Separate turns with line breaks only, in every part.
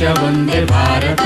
ಒಂದೇ ಭಾರತ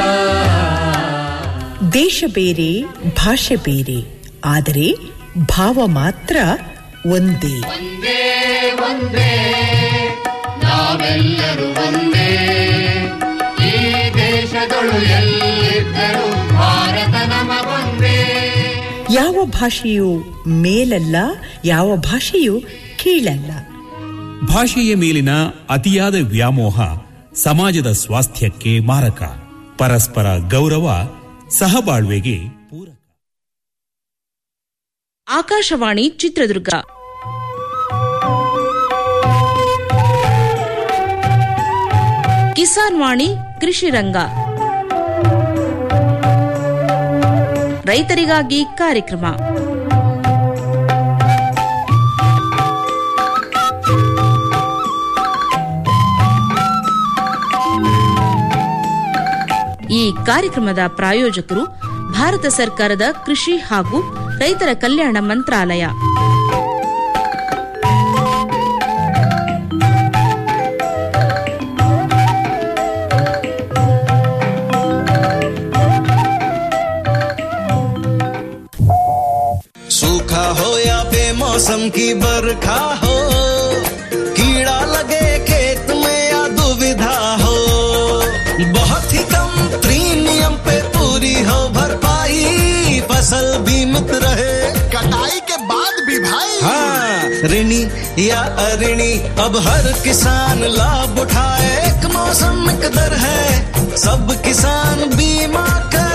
ದೇಶ ಬೇರೆ ಭಾಷೆ ಬೇರೆ ಆದರೆ ಭಾವ ಮಾತ್ರ ಒಂದೇ
ಒಂದೇ ಒಂದೇ ನಾವೆಲ್ಲರೂ ಒಂದೇ ಈ ದೇಶದೊಳು ಎಲ್ಲಿದ್ದರೂ ಭಾರತ ನಮಗೊಂದೇ
ಯಾವ ಭಾಷೆಯು ಮೇಲಲ್ಲ ಯಾವ ಭಾಷೆಯು ಕೀಳಲ್ಲ
ಭಾಷೆಯ ಮೇಲಿನ ಅತಿಯಾದ ವ್ಯಾಮೋಹ ಸಮಾಜದ ಸ್ವಾಸ್ಥ್ಯಕ್ಕೆ ಮಾರಕ ಪರಸ್ಪರ ಗೌರವ ಸಹಬಾಳ್ವೆಗೆ ಪೂರಕ
ಆಕಾಶವಾಣಿ ಚಿತ್ರದುರ್ಗ ಕಿಸಾನ್ ವಾಣಿ ಕೃಷಿ ರಂಗ ರೈತರಿಗಾಗಿ ಕಾರ್ಯಕ್ರಮ ಈ ಕಾರ್ಯಕ್ರಮದ ಪ್ರಾಯೋಜಕರು ಭಾರತ ಸರ್ಕಾರದ ಕೃಷಿ ಹಾಗೂ ರೈತರ ಕಲ್ಯಾಣ ಮಂತ್ರಾಲಯ
सूखा हो या बेमौसम की बरखा हो कीड़ा लगे खेत में या दुविधा हो बहुत ही कम प्रीमियम पे पूरी हो भरपाई फसल बीमित रहे
कटाई के बाद भी भाई
हाँ ऋणी या अऋणी अब हर किसान लाभ उठाए एक मौसम एक दर है सब किसान बीमा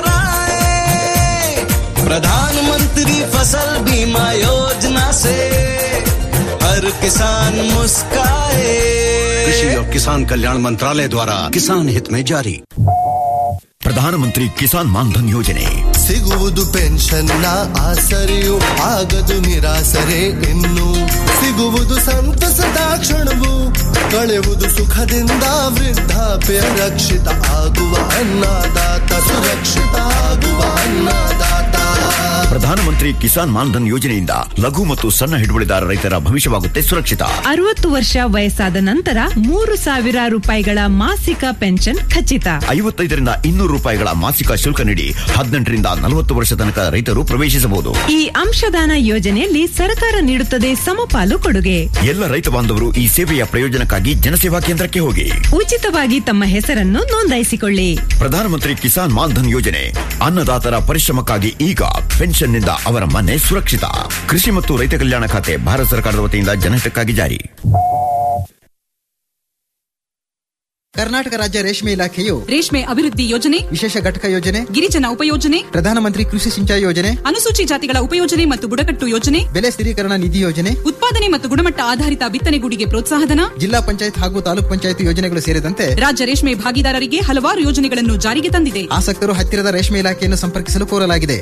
कराए प्रधानमंत्री फसल बीमा योजना से हर किसान मुस्काए
कृषि और किसान कल्याण मंत्रालय द्वारा किसान हित में जारी
ಪ್ರಧಾನಮಂತ್ರಿ ಕಿಸಾನ್ ಮಾನ್ಧನ್ ಯೋಜನೆ
ಸಿಗುವುದು ಪೆನ್ಷನ್ನ ಆಸರೆಯು ಆಗದು ನಿರಾಸರೆ ಇನ್ನು ಸಿಗುವುದು ಸಂತಸದ ಕ್ಷಣವು ಕಳೆಯುವುದು ಸುಖದಿಂದ ವೃದ್ಧಾಪ್ಯ ರಕ್ಷಿತ ಆಗುವ ಅನ್ನದಾತ ಸುರಕ್ಷಿತ ಆಗುವ ಅನ್ನದಾತ
ಪ್ರಧಾನಮಂತ್ರಿ ಕಿಸಾನ್ ಮಾನ್ಧನ್ ಯೋಜನೆಯಿಂದ ಲಘು ಮತ್ತು ಸಣ್ಣ ಹಿಡುವಳಿದಾರ ರೈತರ ಭವಿಷ್ಯವಾಗುತ್ತೆ ಸುರಕ್ಷಿತ
ಅರವತ್ತು ವರ್ಷ ವಯಸ್ಸಾದ ನಂತರ ಮೂರು ಸಾವಿರ ರೂಪಾಯಿಗಳ ಮಾಸಿಕ ಪೆನ್ಷನ್ ಖಚಿತ
ಐವತ್ತೈದರಿಂದ ಇನ್ನೂರು ರೂಪಾಯಿಗಳ ಮಾಸಿಕ ಶುಲ್ಕ ನೀಡಿ ಹದಿನೆಂಟರಿಂದ ನಲವತ್ತು ವರ್ಷ ತನಕ ರೈತರು ಪ್ರವೇಶಿಸಬಹುದು
ಈ ಅಂಶದಾನ ಯೋಜನೆಯಲ್ಲಿ ಸರ್ಕಾರ ನೀಡುತ್ತದೆ ಸಮಪಾಲು ಕೊಡುಗೆ
ಎಲ್ಲ ರೈತ ಬಾಂಧವರು ಈ ಸೇವೆಯ ಪ್ರಯೋಜನಕ್ಕಾಗಿ ಜನಸೇವಾ ಕೇಂದ್ರಕ್ಕೆ ಹೋಗಿ
ಉಚಿತವಾಗಿ ತಮ್ಮ ಹೆಸರನ್ನು ನೋಂದಾಯಿಸಿಕೊಳ್ಳಿ
ಪ್ರಧಾನಮಂತ್ರಿ ಕಿಸಾನ್ ಮಾನ್ಧನ್ ಯೋಜನೆ ಅನ್ನದಾತರ ಪರಿಶ್ರಮಕ್ಕಾಗಿ ಈಗ ಪೆನ್ಷನ್ನಿಂದ ಅವರ ಮನೆ ಸುರಕ್ಷಿತ ಕೃಷಿ ಮತ್ತು ರೈತ ಕಲ್ಯಾಣ ಖಾತೆ ಭಾರತ ಸರ್ಕಾರದ ವತಿಯಿಂದ ಜನಹಿತಕ್ಕಾಗಿ ಜಾರಿ
ಕರ್ನಾಟಕ ರಾಜ್ಯ ರೇಷ್ಮೆ ಇಲಾಖೆಯು
ರೇಷ್ಮೆ ಅಭಿವೃದ್ಧಿ ಯೋಜನೆ
ವಿಶೇಷ ಘಟಕ ಯೋಜನೆ
ಗಿರಿಜನ ಉಪಯೋಜನೆ
ಪ್ರಧಾನಮಂತ್ರಿ ಕೃಷಿ ಸಿಂಚಾಯಿ ಯೋಜನೆ
ಅನುಸೂಚಿ ಜಾತಿಗಳ ಉಪಯೋಜನೆ ಮತ್ತು ಬುಡಕಟ್ಟು ಯೋಜನೆ
ಬೆಲೆ ಸ್ಥಿರೀಕರಣ ನಿಧಿ ಯೋಜನೆ
ಉತ್ಪಾದನೆ ಮತ್ತು ಗುಣಮಟ್ಟ ಆಧಾರಿತ ಬಿತ್ತನೆಗೂಡಿಗೆ ಪ್ರೋತ್ಸಾಹಧನ
ಜಿಲ್ಲಾ ಪಂಚಾಯತ್ ಹಾಗೂ ತಾಲೂಕ್ ಪಂಚಾಯತ್ ಯೋಜನೆಗಳು ಸೇರಿದಂತೆ
ರಾಜ್ಯ ರೇಷ್ಮೆ ಭಾಗಿದಾರರಿಗೆ ಹಲವಾರು ಯೋಜನೆಗಳನ್ನು ಜಾರಿಗೆ ತಂದಿದೆ
ಆಸಕ್ತರು ಹತ್ತಿರದ ರೇಷ್ಮೆ ಇಲಾಖೆಯನ್ನು ಸಂಪರ್ಕಿಸಲು ಕೋರಲಾಗಿದೆ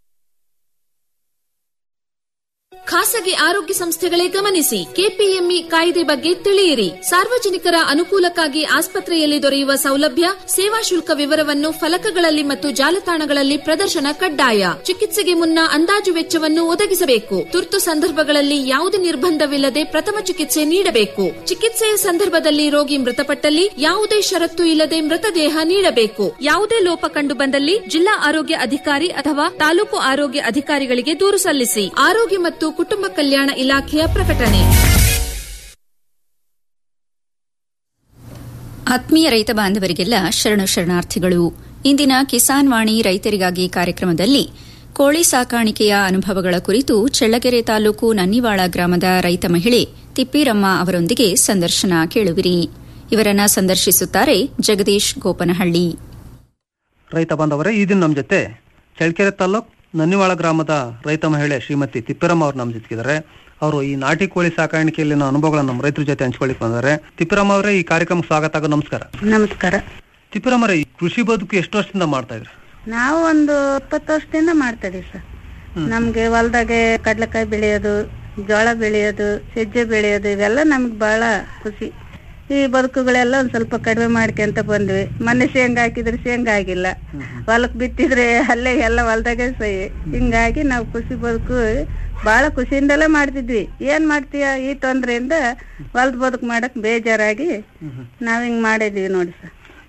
ಖಾಸಗಿ ಆರೋಗ್ಯ ಸಂಸ್ಥೆಗಳೇ ಗಮನಿಸಿ ಕೆಪಿಎಂಇ ಕಾಯ್ದೆ ಬಗ್ಗೆ ತಿಳಿಯಿರಿ ಸಾರ್ವಜನಿಕರ ಅನುಕೂಲಕ್ಕಾಗಿ ಆಸ್ಪತ್ರೆಯಲ್ಲಿ ದೊರೆಯುವ ಸೌಲಭ್ಯ ಸೇವಾ ಶುಲ್ಕ ವಿವರವನ್ನು ಫಲಕಗಳಲ್ಲಿ ಮತ್ತು ಜಾಲತಾಣಗಳಲ್ಲಿ ಪ್ರದರ್ಶನ ಕಡ್ಡಾಯ ಚಿಕಿತ್ಸೆಗೆ ಮುನ್ನ ಅಂದಾಜು ವೆಚ್ಚವನ್ನು ಒದಗಿಸಬೇಕು ತುರ್ತು ಸಂದರ್ಭಗಳಲ್ಲಿ ಯಾವುದೇ ನಿರ್ಬಂಧವಿಲ್ಲದೆ ಪ್ರಥಮ ಚಿಕಿತ್ಸೆ ನೀಡಬೇಕು ಚಿಕಿತ್ಸೆಯ ಸಂದರ್ಭದಲ್ಲಿ ರೋಗಿ ಮೃತಪಟ್ಟಲ್ಲಿ ಯಾವುದೇ ಷರತ್ತು ಇಲ್ಲದೆ ಮೃತದೇಹ ನೀಡಬೇಕು ಯಾವುದೇ ಲೋಪ ಕಂಡು ಬಂದಲ್ಲಿ ಜಿಲ್ಲಾ ಆರೋಗ್ಯ ಅಧಿಕಾರಿ ಅಥವಾ ತಾಲೂಕು ಆರೋಗ್ಯ ಅಧಿಕಾರಿಗಳಿಗೆ ದೂರು ಸಲ್ಲಿಸಿ ಆರೋಗ್ಯ ಮತ್ತು ಕುಟುಂಬ ಕಲ್ಯಾಣ ಇಲಾಖೆಯ ಪ್ರಕಟಣೆ
ಆತ್ಮೀಯ ರೈತ ಬಾಂಧವರಿಗೆಲ್ಲ ಶರಣು ಶರಣಾರ್ಥಿಗಳು ಇಂದಿನ ಕಿಸಾನ್ ವಾಣಿ ರೈತರಿಗಾಗಿ ಕಾರ್ಯಕ್ರಮದಲ್ಲಿ ಕೋಳಿ ಸಾಕಾಣಿಕೆಯ ಅನುಭವಗಳ ಕುರಿತು ಚಳ್ಳಕೆರೆ ತಾಲೂಕು ನನ್ನಿವಾಳ ಗ್ರಾಮದ ರೈತ ಮಹಿಳೆ ತಿಪ್ಪಿರಮ್ಮ ಅವರೊಂದಿಗೆ ಸಂದರ್ಶನ ಕೇಳುವಿರಿ ಇವರನ್ನ ಸಂದರ್ಶಿಸುತ್ತಾರೆ ಜಗದೀಶ್ ಗೋಪನಹಳ್ಳಿ
ರೈತ ಬಾಂಧವರೇ ಈ ದಿನ ನಮ್ಮ ಜೊತೆ ಚಳ್ಳಕೆರೆ ತಾಲೂಕ್ ನನ್ನಿವಾಳ ಗ್ರಾಮದ ರೈತ ಮಹಿಳೆ ಶ್ರೀಮತಿ ತಿಪ್ಪಿರಮ್ಮ ಅವ್ರು ನಮ್ಮ ಜೊತೆಗಿದ್ದಾರೆ ಅವರು ಈ ನಾಟಿ ಕೋಳಿ ಸಾಕಾಣಿಕೆಯಲ್ಲಿನ ಅನುಭವಗಳನ್ನ ನಮ್ಮ ರೈತರ ಜೊತೆ ಹಂಚ್ಕೊಳ್ಳಿಕ್ ಬಂದಾರೆ ತಿಪ್ಪಿರಮ್ಮ ಅವರೇ ಈ ಕಾರ್ಯಕ್ರಮಕ್ಕೆ ಸ್ವಾಗತ ಆಗೋ ನಮಸ್ಕಾರ
ನಮಸ್ಕಾರ
ತಿಪ್ಪಿರಮ್ಮ ಅವರೇ, ಈ ಕೃಷಿ ಬದುಕು ಎಷ್ಟು ವರ್ಷದಿಂದ ಮಾಡ್ತಾ ಇದ್ರಿ
ನಾವು ಒಂದು ಇಪ್ಪತ್ತು ವರ್ಷದಿಂದ ಮಾಡ್ತಾ ಇದೀವಿ ಸರ್ ನಮ್ಗೆ ಹೊಲ್ದಾಗೆ ಕಡ್ಲೆಕಾಯಿ ಬೆಳೆಯೋದು ಜೋಳ ಬೆಳೆಯೋದು ಸಜ್ಜೆ ಬೆಳೆಯೋದು ಇವೆಲ್ಲ ನಮ್ಗೆ ಬಹಳ ಖುಷಿ ಈ ಬದುಕುಗಳೆಲ್ಲ ಒಂದ್ ಸ್ವಲ್ಪ ಕಡಿಮೆ ಮಾಡ್ಕೊಂತ ಬಂದ್ವಿ ಮೊನ್ನೆ ಶೇಂಗಾ ಹಾಕಿದ್ರೆ ಶೇಂಗಾ ಆಗಿಲ್ಲ ಹೊಲಕ್ ಬಿತ್ತಿದ್ರೆ ಅಲ್ಲೇ ಎಲ್ಲ ಹೊಲ್ದಾಗೆ ಸಹಿ ಹಿಂಗಾಗಿ ನಾವು ಖುಷಿ ಬದುಕು ಬಹಳ ಖುಷಿಯಿಂದಲೇ ಮಾಡ್ತಿದ್ವಿ ಏನ್ ಮಾಡ್ತೀಯ ಈ ತೊಂದ್ರೆಯಿಂದ ಹೊಲ್ದ ಬದುಕು ಮಾಡಕ್ ಬೇಜಾರಾಗಿ ನಾವ್ ಹಿಂಗ್ ಮಾಡಿದ್ವಿ ನೋಡಿ ಸರ್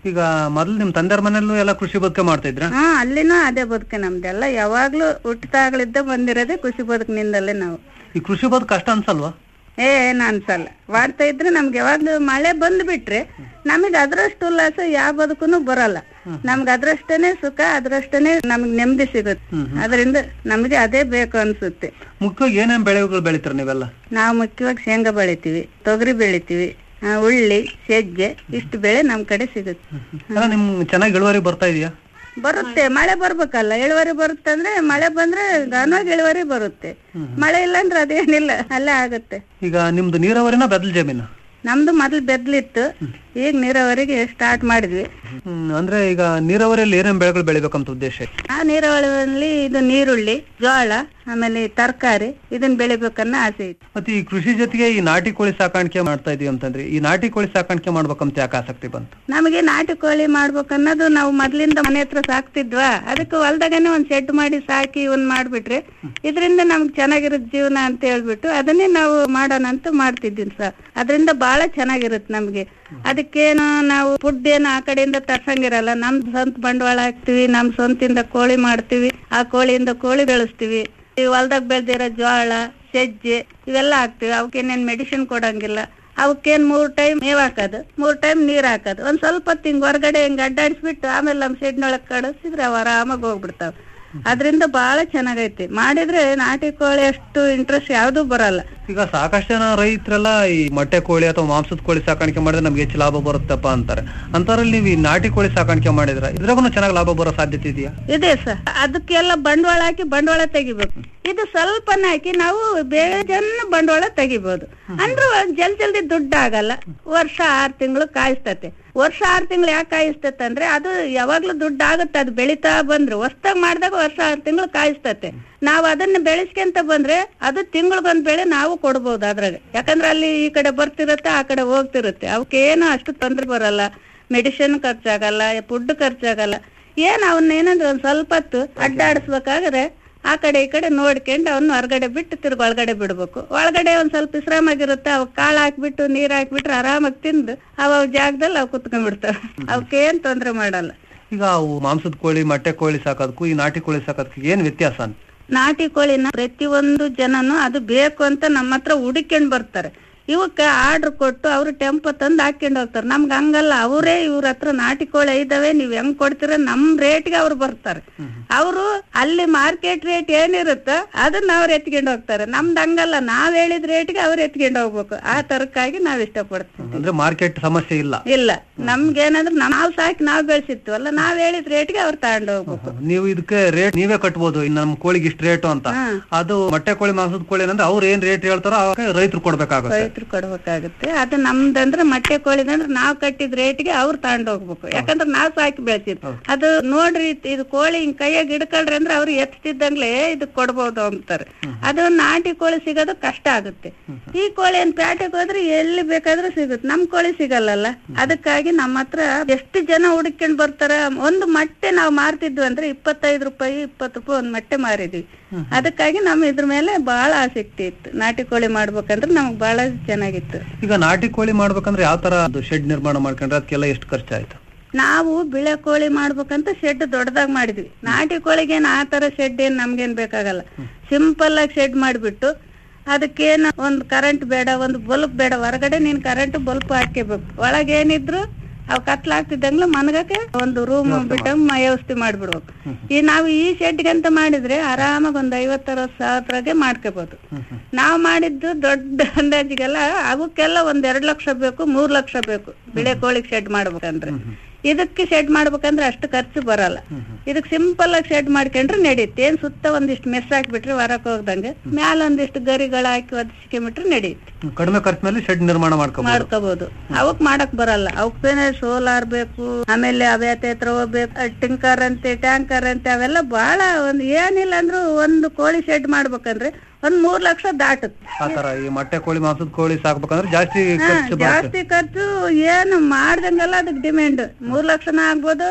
ಈಗ ಮೊದಲು ನಿಮ್ ತಂದೆಯವ್ರ ಮನೆಯಲ್ಲೂ ಎಲ್ಲ ಕೃಷಿ ಬದುಕೆ ಮಾಡ್ತಾ ಇದ್ರ
ಹಾ ಅಲ್ಲಿನೂ ಅದೇ ಬದುಕೆ ನಮ್ದೆಲ್ಲ ಯಾವಾಗ್ಲೂ ಹುಟ್ಟಿದಾಗ್ಲಿದ್ದ ಬಂದಿರೋದೇ ಕೃಷಿ ಬದುಕಿನಿಂದಲೇ ನಾವು
ಈ ಕೃಷಿ ಬದುಕು ಕಷ್ಟ ಅನ್ಸಲ್ವಾ
ಏ ಏನ್ ಅನ್ಸಲ್ಲ ಮಾಡ್ತಾ ಇದ್ರೆ ನಮ್ಗೆ ಯಾವಾಗ್ಲೂ ಮಳೆ ಬಂದ್ ಬಿಟ್ರೆ ನಮಗೆ ಅದ್ರಷ್ಟು ಉಲ್ಲಾಸ ಯಾವ ಬದುಕುನು ಬರಲ್ಲ ನಮ್ಗೆ ಅದ್ರಷ್ಟೇನೆ ಸುಖ ಅದ್ರಷ್ಟೇನೆ ನಮ್ಗೆ ನೆಮ್ಮದಿ ಸಿಗುತ್ತೆ ಅದರಿಂದ ನಮ್ಗೆ ಅದೇ ಬೇಕು ಅನ್ಸುತ್ತೆ
ಮುಖ್ಯವಾಗಿ ಏನೇನ್ ಬೆಳೆಗಳು ಬೆಳಿತೀರ ನೀವೆಲ್ಲ
ನಾವು ಮುಖ್ಯವಾಗಿ ಶೇಂಗಾ ಬೆಳಿತೀವಿ ತೊಗರಿ ಬೆಳಿತೀವಿ ಆ, ಉಳ್ಳಿ ಸಜ್ಜೆ ಇಷ್ಟು ಬೆಳೆ ನಮ್ ಕಡೆ ಸಿಗುತ್ತೆ
ಎಲ್ಲ ನಿಮ್ ಚೆನ್ನಾಗಿ ಇಳುವರಿ ಬರ್ತಾ ಇದೆಯಾ
ಬರುತ್ತೆ ಮಳೆ ಬರ್ಬೇಕಲ್ಲ ಇಳುವರಿ ಬರುತ್ತೆ ಅಂದ್ರೆ ಮಳೆ ಬಂದ್ರೆ ಘನವಾಗಿ ಇಳುವರಿ ಬರುತ್ತೆ ಮಳೆ ಇಲ್ಲ ಅಂದ್ರೆ ಅದೇನಿಲ್ಲ ಅಲ್ಲೇ ಆಗುತ್ತೆ
ಈಗ ನಿಮ್ದು ನೀರಾವರಿನ ಬೆದಲ್ ಜಮೀನ
ನಮ್ದು ಮೊದ್ಲು ಬೆದ್ಲಿತ್ತು ಈಗ ನೀರಾವರಿಗೆ ಸ್ಟಾರ್ಟ್ ಮಾಡಿದ್ವಿ
ಹ್ಮ್ ಅಂದ್ರೆ ಈಗ ನೀರಾವರಿಯಲ್ಲಿ ಏನೇನ್ ಬೆಳೆಗಳು ಬೆಳಿಬೇಕಂತ ಉದ್ದೇಶ ಐತೆ?
ಆ ನೀರಾವರಿಯಲ್ಲಿ ಇದು ನೀರುಳ್ಳಿ ಜೋಳ ಆಮೇಲೆ ತರಕಾರಿ ಇದನ್ನ ಬೆಳಿಬೇಕನ್ನೋ ಆಸೆ ಇತ್ತು
ಮತ್ತೆ ಈ ಕೃಷಿ ಜೊತೆಗೆ ಈ ನಾಟಿ ಕೋಳಿ ಸಾಕಾಣಿಕೆ ಮಾಡ್ತಾ ಇದೀವಿ ಅಂತಂದ್ರೆ ಈ ನಾಟಿ ಕೋಳಿ ಸಾಕಾಣಿಕೆ ಮಾಡ್ಬೇಕಂತ ಯಾಕೆ ಆಸಕ್ತಿ ಬಂತು
ನಮಗೆ ನಾಟಿ ಕೋಳಿ ಮಾಡ್ಬೇಕನ್ನೋದು ನಾವು ಮೊದ್ಲಿಂದ ಮನೆ ಹತ್ರ ಸಾಕ್ತಿದ್ವಾ ಅದಕ್ಕೆ ಹೊಲ್ದಾಗನೆ ಒಂದ್ ಶೆಡ್ ಮಾಡಿ ಸಾಕಿ ಒಂದ್ ಮಾಡ್ಬಿಟ್ರೆ ಇದರಿಂದ ನಮ್ಗೆ ಚೆನ್ನಾಗಿರುತ್ತೆ ಜೀವನ ಅಂತ ಹೇಳ್ಬಿಟ್ಟು ಅದನ್ನೇ ನಾವು ಮಾಡೋಣ ಅಂತ ಮಾಡ್ತಿದ್ದೀವಿ ಸರ್ ಅದರಿಂದ ಬಹಳ ಚೆನ್ನಾಗಿರುತ್ತೆ ನಮ್ಗೆ ಅದಕ್ಕೇನು ನಾವು ಫುಡ್ ಏನು ಆ ಕಡೆಯಿಂದ ತರ್ಸಂಗಿರಲ್ಲ ನಮ್ ಸ್ವಂತ ಬಂಡವಾಳ ಹಾಕ್ತಿವಿ ನಮ್ ಸ್ವಂತಿಂದ ಕೋಳಿ ಮಾಡ್ತೀವಿ ಆ ಕೋಳಿಯಿಂದ ಕೋಳಿ ಬೆಳೆಸ್ತೀವಿ ಈ ಹೊಲ್ದಾಗ ಬೆಳ್ದಿರೋ ಜೋಳ ಸಜ್ಜೆ ಇವೆಲ್ಲ ಹಾಕ್ತಿವಿ ಅವಕ್ಕೇನೇನ್ ಮೆಡಿಸಿನ್ ಕೊಡಂಗಿಲ್ಲ ಅವಕ್ಕೇನ್ ಮೂರ್ ಟೈಮ್ ಮೇವ್ ಹಾಕೋದು ಮೂರ್ ಟೈಮ್ ನೀರ್ ಹಾಕೋದು ಒಂದ್ ಸ್ವಲ್ಪ ಹೊತ್ತು ಹಿಂಗ್ ಹೊರಗಡೆ ಹಿಂಗ್ ಅಡ್ಡಾಡಿಸ್ಬಿಟ್ಟು ಆಮೇಲೆ ನಮ್ ಶೆಡ್ನೊಳಗ್ ಕಳಿಸಿದ್ರೆ ಅವ ಆರಾಮಾಗಿ ಹೋಗ್ಬಿಡ್ತಾವ ಅದ್ರಿಂದ ಬಹಳ ಚೆನ್ನಾಗೈತಿ ಮಾಡಿದ್ರೆ ನಾಟಿ ಕೋಳಿ ಅಷ್ಟು ಇಂಟ್ರೆಸ್ಟ್ ಯಾವ್ದು ಬರಲ್ಲ
ಈಗ ಸಾಕಷ್ಟು ಜನ ರೈತರೆಲ್ಲ ಈ ಮೊಟ್ಟೆ ಕೋಳಿ ಅಥವಾ ಮಾಂಸದ ಕೋಳಿ ಸಾಕಾಣಿಕೆ ಮಾಡಿದ್ರೆ ನಮ್ಗೆ ಹೆಚ್ಚು ಲಾಭ ಬರುತ್ತಪ್ಪ ಅಂತಾರೆ ಅಂತವ್ರಲ್ಲಿ ನೀವು ಈ ನಾಟಿ ಕೋಳಿ ಸಾಕಾಣಿಕೆ ಮಾಡಿದ್ರೆ ಇದ್ರಾಗೂ ಚೆನ್ನಾಗಿ ಲಾಭ ಬರೋ ಸಾಧ್ಯತೆ ಇದೆಯಾ
ಇದೆ ಸರ್ ಅದಕ್ಕೆಲ್ಲ ಬಂಡವಾಳ ಹಾಕಿ ಬಂಡವಾಳ ತೆಗಿಬೇಕು ಇದು ಸ್ವಲ್ಪನ ಹಾಕಿ ನಾವು ಬೇಜನ್ನ ಬಂಡವಾಳ ತೆಗಿಬಹುದು ಅಂದ್ರೂ ಜಲ್ ಜಲ್ದಿ ದುಡ್ಡು ಆಗಲ್ಲ ವರ್ಷ ಆರ್ ತಿಂಗಳು ಕಾಯಿಸ್ತತೆ ವರ್ಷ ಆರ್ ತಿಂಗಳು ಯಾಕೆ ಕಾಯಿಸ್ತತೆ ಅಂದ್ರೆ ಅದು ಯಾವಾಗ್ಲೂ ದುಡ್ಡು ಆಗುತ್ತೆ ಅದು ಬೆಳಿತಾ ಬಂದ್ರೆ ಹೊಸ್ದಾಗ್ ಮಾಡಿದಾಗ ವರ್ಷ ಆರ್ ತಿಂಗಳು ಕಾಯಿಸ್ತತೆ ನಾವು ಅದನ್ನ ಬೆಳೆಸ್ಕೊಂತ ಬಂದ್ರೆ ಅದು ತಿಂಗಳಿಗೊಂದ್ ಬೆಳೆ ನಾವು ಕೊಡ್ಬೋದು ಅದ್ರಾಗ ಯಾಕಂದ್ರೆ ಅಲ್ಲಿ ಈ ಕಡೆ ಬರ್ತಿರತ್ತೆ ಆ ಕಡೆ ಹೋಗ್ತಿರುತ್ತೆ ಅವಕ್ಕೇನು ಅಷ್ಟು ತೊಂದ್ರೆ ಬರಲ್ಲ ಮೆಡಿಸಿನ್ ಖರ್ಚಾಗಲ್ಲ ಫುಡ್ ಖರ್ಚಾಗಲ್ಲ ಏನ್ ಅವನ್ನ ಏನಂದ್ರೆ ಒಂದ್ ಸ್ವಲ್ಪ ಹೊತ್ತು ಅಡ್ಡಾಡಿಸ್ಬೇಕಾದ್ರೆ ಆ ಕಡೆ ಈ ಕಡೆ ನೋಡ್ಕೊಂಡು ಅವನ್ನ ಹೊರಗಡೆ ಬಿಟ್ಟು ತಿರ್ಗಿ ಒಳಗಡೆ ಬಿಡ್ಬೇಕು ಒಳಗಡೆ ಒಂದ್ ಸ್ವಲ್ಪ ವಿಶ್ರಾಮ ಆಗಿರುತ್ತೆ ಅವ್ ಕಾಳು ಹಾಕ್ಬಿಟ್ಟು ನೀರ್ ಹಾಕ್ಬಿಟ್ರೆ ಆರಾಮಾಗಿ ತಿಂದು ಅವ ಅವ್ ಜಾಗದಲ್ಲಿ ಅವ್ ಕುತ್ಕೊಂಡ್ಬಿಡ್ತಾವ ಅವಕ್ಕೇನ್ ತೊಂದ್ರೆ ಮಾಡಲ್ಲ
ಈಗ ಅವು ಮಾಂಸದ ಕೋಳಿ ಮೊಟ್ಟೆ ಕೋಳಿ ಸಾಕೋದಕ್ಕೂ ಈ ನಾಟಿ ಕೋಳಿ ಸಾಕೋದಕ್ಕೂ ಏನ್ ವ್ಯತ್ಯಾಸ ಅಂತ
ನಾಟಿ ಕೋಳಿನ ಪ್ರತಿಯೊಂದು ಜನನು ಅದು ಬೇಕು ಅಂತ ನಮ್ಮ ಹತ್ರ ಹುಡುಕೊಂಡ್ ಬರ್ತಾರೆ ಇವಕ್ಕ ಆರ್ಡರ್ ಕೊಟ್ಟು ಅವ್ರು ಟೆಂಪೋ ತಂದು ಹಾಕೊಂಡ್ ಹೋಗ್ತಾರೆ ನಮ್ಗೆ ಹಂಗಲ್ಲ ಅವರೇ ಇವ್ರ ಹತ್ರ ನಾಟಿ ಕೋಳಿ ಇದಾವೆ ನೀವ್ ಹೆಂಗ್ ಕೊಡ್ತೀರ ನಮ್ ರೇಟ್ಗೆ ಅವ್ರು ಬರ್ತಾರೆ ಅವರು ಅಲ್ಲಿ ಮಾರ್ಕೆಟ್ ರೇಟ್ ಏನಿರುತ್ತೋ ಅದನ್ನ ಅವ್ರು ಎತ್ಕೊಂಡ್ ಹೋಗ್ತಾರೆ ನಮ್ದು ಹಂಗಲ್ಲ ನಾವ್ ಹೇಳಿದ ರೇಟ್ಗೆ ಅವ್ರು ಎತ್ಕೊಂಡ್ ಹೋಗ್ಬೇಕು ಆ ತರಕ್ಕಾಗಿ ನಾವ್ ಇಷ್ಟಪಡ್ತೀವಿ
ಅಂದ್ರೆ ಮಾರ್ಕೆಟ್ ಸಮಸ್ಯೆ ಇಲ್ಲ
ಇಲ್ಲ ನಮ್ಗೇನಂದ್ರೆ ನಾವ್ ಸಾಕಿ ನಾವ್ ಬೆಳೆಸಿರ್ತೀವಲ್ಲ ನಾವ್ ಹೇಳಿದ ರೇಟ್ಗೆ ಅವ್ರು ತಗೊಂಡ್ ಹೋಗ್ಬೇಕು
ನೀವು ಇದಕ್ಕೆ ರೇಟ್ ನೀವೇ ಕಟ್ಬೋದು ಇನ್ನು ನಮ್ ಕೋಳಿಗೆ ಇಷ್ಟು ರೇಟು ಅಂತ ಅದು ಮೊಟ್ಟೆ ಕೋಳಿ ಮಾಂಸದ ಕೋಳಿ ಏನಂದ್ರೆ ಅವ್ರು ಏನ್ ರೇಟ್ ಹೇಳ್ತಾರೋ ಅವಾಗ ರೈತರು ಕೊಡ್ಬೇಕಾಗುತ್ತೆ
ರೈತರು ಕೊಡ್ಬೇಕಾಗುತ್ತೆ ಅದು ನಮ್ದಂದ್ರೆ ಮೊಟ್ಟೆ ಕೋಳಿದಂದ್ರೆ ನಾವ್ ಕಟ್ಟಿದ ರೇಟ್ಗೆ ಅವ್ರು ತಗೊಂಡ್ ಹೋಗ್ಬೇಕು ಯಾಕಂದ್ರೆ ನಾವ್ ಸಾಕಿ ಬೆಳ್ಸಿದ್ ಅದು ನೋಡ್ರಿ ಇದು ಕೋಳಿ ಹಿಂಗ್ ಕೈಯಾಗ ಹಿಡ್ಕೊಳ್ರಿ ಅಂದ್ರೆ ಅವ್ರು ಎತ್ತಿದ್ದಂಗ್ಲೆ ಇದು ಕೊಡ್ಬೋದು ಅಂತಾರೆ ಅದು ನಾಟಿ ಕೋಳಿ ಸಿಗೋದು ಕಷ್ಟ ಆಗುತ್ತೆ ಈ ಕೋಳಿ ಏನ್ ಪ್ಯಾಟೆಗೆ ಹೋದ್ರೆ ಎಲ್ಲಿ ಬೇಕಾದ್ರೂ ಸಿಗುತ್ತೆ ನಮ್ ಕೋಳಿ ಸಿಗಲ್ಲಲ್ಲ ಅದಕ್ಕಾಗಿ ನಮ್ಮ ಹತ್ರ ಎಷ್ಟು ಜನ ಹುಡುಕೊಂಡ್ ಬರ್ತಾರ ಒಂದು ಮೊಟ್ಟೆ ನಾವು ಮಾರ್ತಿದ್ವಿ ಅಂದ್ರೆ ಇಪ್ಪತ್ತೈದು ರೂಪಾಯಿ ಇಪ್ಪತ್ತು ರೂಪಾಯಿ ಒಂದ್ ಮೊಟ್ಟೆ ಮಾರಿದ್ವಿ ಅದಕ್ಕಾಗಿ ನಮ್ ಇದ್ರ ಮೇಲೆ ಬಹಳ ಆಸಕ್ತಿ ಇತ್ತು ನಾಟಿ ಕೋಳಿ ಮಾಡ್ಬೇಕಂದ್ರೆ ನಮ್ಗ್ ಬಹಳ ಚೆನ್ನಾಗಿತ್ತು
ಈಗ ನಾಟಿ ಕೋಳಿ ಮಾಡ್ಬೇಕಂದ್ರೆ ಯಾವ ತರ ಶೆಡ್ ನಿರ್ಮಾಣ ಮಾಡ್ಕೊಂಡ್ರೆ ಅದಕ್ಕೆಲ್ಲ ಎಷ್ಟು ಖರ್ಚಾಯ್ತು
ನಾವು ಬಿಳೆ ಕೋಳಿ ಮಾಡ್ಬೇಕಂತ ಶೆಡ್ ದೊಡ್ಡದಾಗ್ ಮಾಡಿದ್ವಿ ನಾಟಿ ಕೋಳಿಗೇನ್ ಆ ತರ ಶೆಡ್ ಏನ್ ನಮ್ಗೇನ್ ಬೇಕಾಗಲ್ಲ ಸಿಂಪಲ್ ಆಗಿ ಶೆಡ್ ಮಾಡ್ಬಿಟ್ಟು ಅದಕ್ಕೇನು ಒಂದ್ ಕರೆಂಟ್ ಬೇಡ ಒಂದು ಬಲ್ಬ್ ಬೇಡ ಹೊರಗಡೆ ನೀನ್ ಕರೆಂಟ್ ಬಲ್ಬ್ ಹಾಕೇಬೇಕು ಒಳಗೇನಿದ್ರು ಅವ್ ಕತ್ಲಾಗ್ತಿದ್ದಂಗ್ಲ ಮನಗಕ್ಕೆ ಒಂದು ರೂಮ್ ಬಿಟ್ಟಂಗ್ ಮ- ವ್ಯವಸ್ಥೆ ಮಾಡ್ಬಿಡ್ಬೇಕು ಈ ನಾವು ಈ ಶೆಡ್ಗೆ ಅಂತ ಮಾಡಿದ್ರೆ ಆರಾಮಾಗಿ ಒಂದ್ ಐವತ್ತರವತ್ತು ಸಾವಿರಗೆ ಮಾಡ್ಕೋಬಹುದು ನಾವ್ ಮಾಡಿದ್ದು ದೊಡ್ಡ ಅಂದಾಜಿಗೆಲ್ಲ ಅವಕ್ಕೆಲ್ಲ ಒಂದ್ ಎರಡ್ ಲಕ್ಷ ಬೇಕು ಮೂರ್ ಲಕ್ಷ ಬೇಕು ಬಿಳೆ ಕೋಳಿಗ್ ಶೆಡ್ ಮಾಡ್ಬೇಕಂದ್ರೆ ಇದಕ್ಕೆ ಶೆಡ್ ಮಾಡ್ಬೇಕಂದ್ರೆ ಅಷ್ಟು ಖರ್ಚು ಬರಲ್ಲ ಇದಕ್ ಸಿಂಪಲ್ ಆಗಿ ಶೆಡ್ ಮಾಡ್ಕೊಂಡ್ರೆ ನಡೆಯುತ್ತೆ ಏನ್ ಸುತ್ತ ಒಂದಿಷ್ಟು ಮೆಸ್ ಹಾಕ್ಬಿಟ್ರೆ ಹೊರಕ್ ಹೋಗ್ದಂಗೆ ಮ್ಯಾಲ ಒಂದಿಷ್ಟು ಗರಿಗಳು ಹಾಕಿ ಒದಿಸ್ಕೊಂಬಿಟ್ರೆ ನಡೆಯುತ್ತೆ
ಕಡಿಮೆ ಖರ್ಚಿನಲ್ಲಿ ಶೆಡ್ ನಿರ್ಮಾಣ ಮಾಡ್ಕೋಬಹುದು
ಮಾಡ್ಕೋಬಹುದು ಅವಕ್ ಮಾಡಕ್ ಬರಲ್ಲ ಅವಕ್ ಬೇರೆ ಸೋಲಾರ್ ಬೇಕು ಆಮೇಲೆ ಅವ್ಯಾತೆ ಹತ್ರ ಹೋಗ್ಬೇಕು ಟಿಂಕರ್ ಅಂತೆ ಟ್ಯಾಂಕರ್ ಅಂತೆ ಅವೆಲ್ಲ ಬಹಳ ಒಂದ್ ಏನಿಲ್ಲ ಅಂದ್ರೂ ಒಂದು ಕೋಳಿ ಶೆಡ್ ಮಾಡ್ಬೇಕಂದ್ರೆ ಒಂದ್ ಮೂರ್ ಲಕ್ಷ ದಾಟುತ್ತೆ
ಆ ತರ ಈ ಮೊಟ್ಟೆ ಕೋಳಿ ಮಾಂಸದ ಕೋಳಿ ಸಾಕ್ಬೇಕಂದ್ರೆ ಜಾಸ್ತಿ
ಹಾ,
ಖರ್ಚು ಬರುತ್ತೆ
ಜಾಸ್ತಿ ಖರ್ಚು ಏನು ಮಾಡ್ದಂಗಲ್ಲ ಅದಕ್ಕೆ ಡಿಮ್ಯಾಂಡ್ ಮೂರ್ ಲಕ್ಷನ ಆಗ್ಬೋದು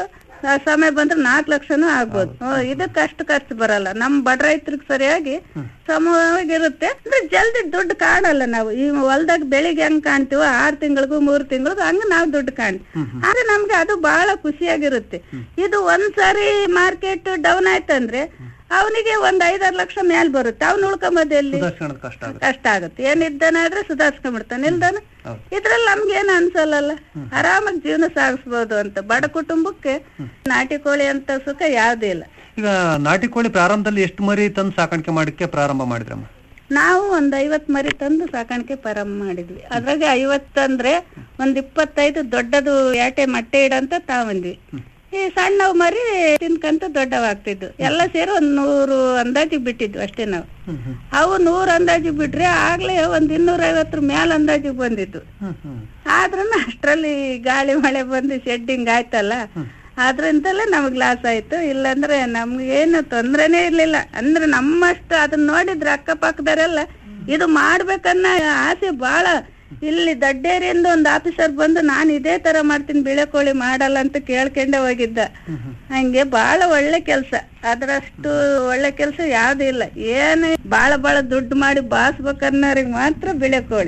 ಆ ಸಮಯ ಬಂದ್ರೆ ನಾಲ್ಕು ಲಕ್ಷನೂ ಆಗ್ಬೋದು ಹ್ಮ್, ಇದಕ್ಕೆ ಅಷ್ಟು ಖರ್ಚು ಬರಲ್ಲ ನಮ್ ಬಡ ರೈತರಿಗೆ ಸರಿಯಾಗಿ ಸಮವಾಗಿರುತ್ತೆ ಅಂದ್ರೆ ಜಲ್ದಿ ದುಡ್ಡು ಕಾಣಲ್ಲ ನಾವು ಈ ಹೊಲ್ದಾಗ ಬೆಳಿಗ್ಗೆ ಹೆಂಗ್ ಕಾಣ್ತೀವೋ ಆರ್ ತಿಂಗಳಿಗೂ ಮೂರ್ ತಿಂಗಳಿಗೂ ಹಂಗ ನಾವು ದುಡ್ಡು ಕಾಣ್ತೀವಿ ಆದ್ರೆ ನಮ್ಗೆ ಅದು ಬಹಳ ಖುಷಿಯಾಗಿರುತ್ತೆ ಇದು ಒಂದ್ಸಾರಿ ಮಾರ್ಕೆಟ್ ಡೌನ್ ಆಯ್ತಂದ್ರೆ ಅವನಿಗೆ ಒಂದ್ ಐದಾರು ಲಕ್ಷ ಮೇಲ್ ಬರುತ್ತೆ ಅವ್ನು ಉಳ್ಕೊಂಬೋದು ಎಲ್ಲಿ
ಸುಧಾರಿಸ್ಕೊಳ್ಳೋದು ಕಷ್ಟ ಆಗುತ್ತೆ
ಕಷ್ಟ ಆಗುತ್ತೆ ಏನಿದ್ದಾನೆ ಆದ್ರೆ ಸುಧಾರಿಸ್ಕೊಂಡ್ಬಿಡ್ತಾನೆ ಇಲ್ದಾನೆ ಇದ್ರಲ್ಲಿ ನಮ್ಗೇನು ಅನ್ಸಲ್ಲಲ್ಲ ಆರಾಮಾಗಿ ಜೀವನ ಸಾಗಿಸ್ಬೋದು ಅಂತ ಬಡ ಕುಟುಂಬಕ್ಕೆ ನಾಟಿ ಕೋಳಿ ಅಂತ ಸುಖ ಯಾವ್ದು ಇಲ್ಲ
ಈಗ ನಾಟಿ ಕೋಳಿ ಪ್ರಾರಂಭದಲ್ಲಿ ಎಷ್ಟು ಮರಿ ತಂದು ಸಾಕಾಣಿಕೆ ಮಾಡಕ್ಕೆ ಪ್ರಾರಂಭ ಮಾಡಿದ್ರಮ್ಮ
ನಾವು ಒಂದ್ ಐವತ್ ಮರಿ ತಂದು ಸಾಕಾಣಿಕೆ ಪ್ರಾರಂಭ ಮಾಡಿದ್ವಿ ಅದ್ರಾಗ ಐವತ್ತಂದ್ರೆ ಒಂದ್ ಇಪ್ಪತ್ತೈದು ದೊಡ್ಡದು ಯಾಟೆ ಮೊಟ್ಟೆ ಇಡಂತ ತಾವಂದ್ವಿ ಈ ಸಣ್ಣವ್ ಮರಿ ತಿನ್ಕಂತ ದೊಡ್ಡವಾಗ್ತಿದ್ವು ಎಲ್ಲ ಸೇರಿ ಒಂದ್ ನೂರು ಅಂದಾಜಿಗೆ ಬಿಟ್ಟಿದ್ವಿ ಅಷ್ಟೇ ನಾವು ಅವು ನೂರ್ ಅಂದಾಜಿಗೆ ಬಿಟ್ರೆ ಆಗ್ಲೇ ಒಂದ್ ಇನ್ನೂರ ಐವತ್ತರ ಮ್ಯಾಲ ಅಂದಾಜಿಗೆ ಬಂದಿದ್ದು ಆದ್ರೂ ಅಷ್ಟ್ರಲ್ಲಿ ಗಾಳಿ ಮಳೆ ಬಂದು ಶೆಡ್ಡಿಂಗ್ ಆಯ್ತಲ್ಲ ಅದ್ರಿಂದಲೇ ನಮಗ್ ಲಾಸ್ ಆಯ್ತು ಇಲ್ಲಾಂದ್ರೆ ನಮ್ಗೆ ಏನು ತೊಂದ್ರೆನೇ ಇರ್ಲಿಲ್ಲ ಅಂದ್ರೆ ನಮ್ಮಷ್ಟು ಅದನ್ನ ನೋಡಿದ್ರೆ ಅಕ್ಕಪಕ್ಕದವರೆಲ್ಲ ಇದು ಮಾಡ್ಬೇಕನ್ನ ಆಸೆ ಬಾಳ ಇಲ್ಲಿ ದಡ್ಡೇರಿಯಿಂದ ಒಂದು ಆಫೀಸರ್ ಬಂದು ನಾನು ಇದೇ ತರ ಮಾಡ್ತೀನಿ ಬಿಳೆಕೋಳಿ ಮಾಡಲ್ಲ ಅಂತ ಕೇಳ್ಕೊಂಡೆ ಹೋಗಿದ್ದ ಹಂಗೆ ಬಹಳ ಒಳ್ಳೆ ಕೆಲ್ಸ ಅದ್ರಷ್ಟು ಒಳ್ಳೆ ಕೆಲ್ಸ ಯಾವ್ದು ಇಲ್ಲ ಏನು ಬಾಳ ಬಾಳ ದುಡ್ಡು ಮಾಡಿ ಬಾಸ್ಬೇಕನ್ನೋರಿಗೆ ಮಾತ್ರ ಬಿಳೆಕೋಳಿ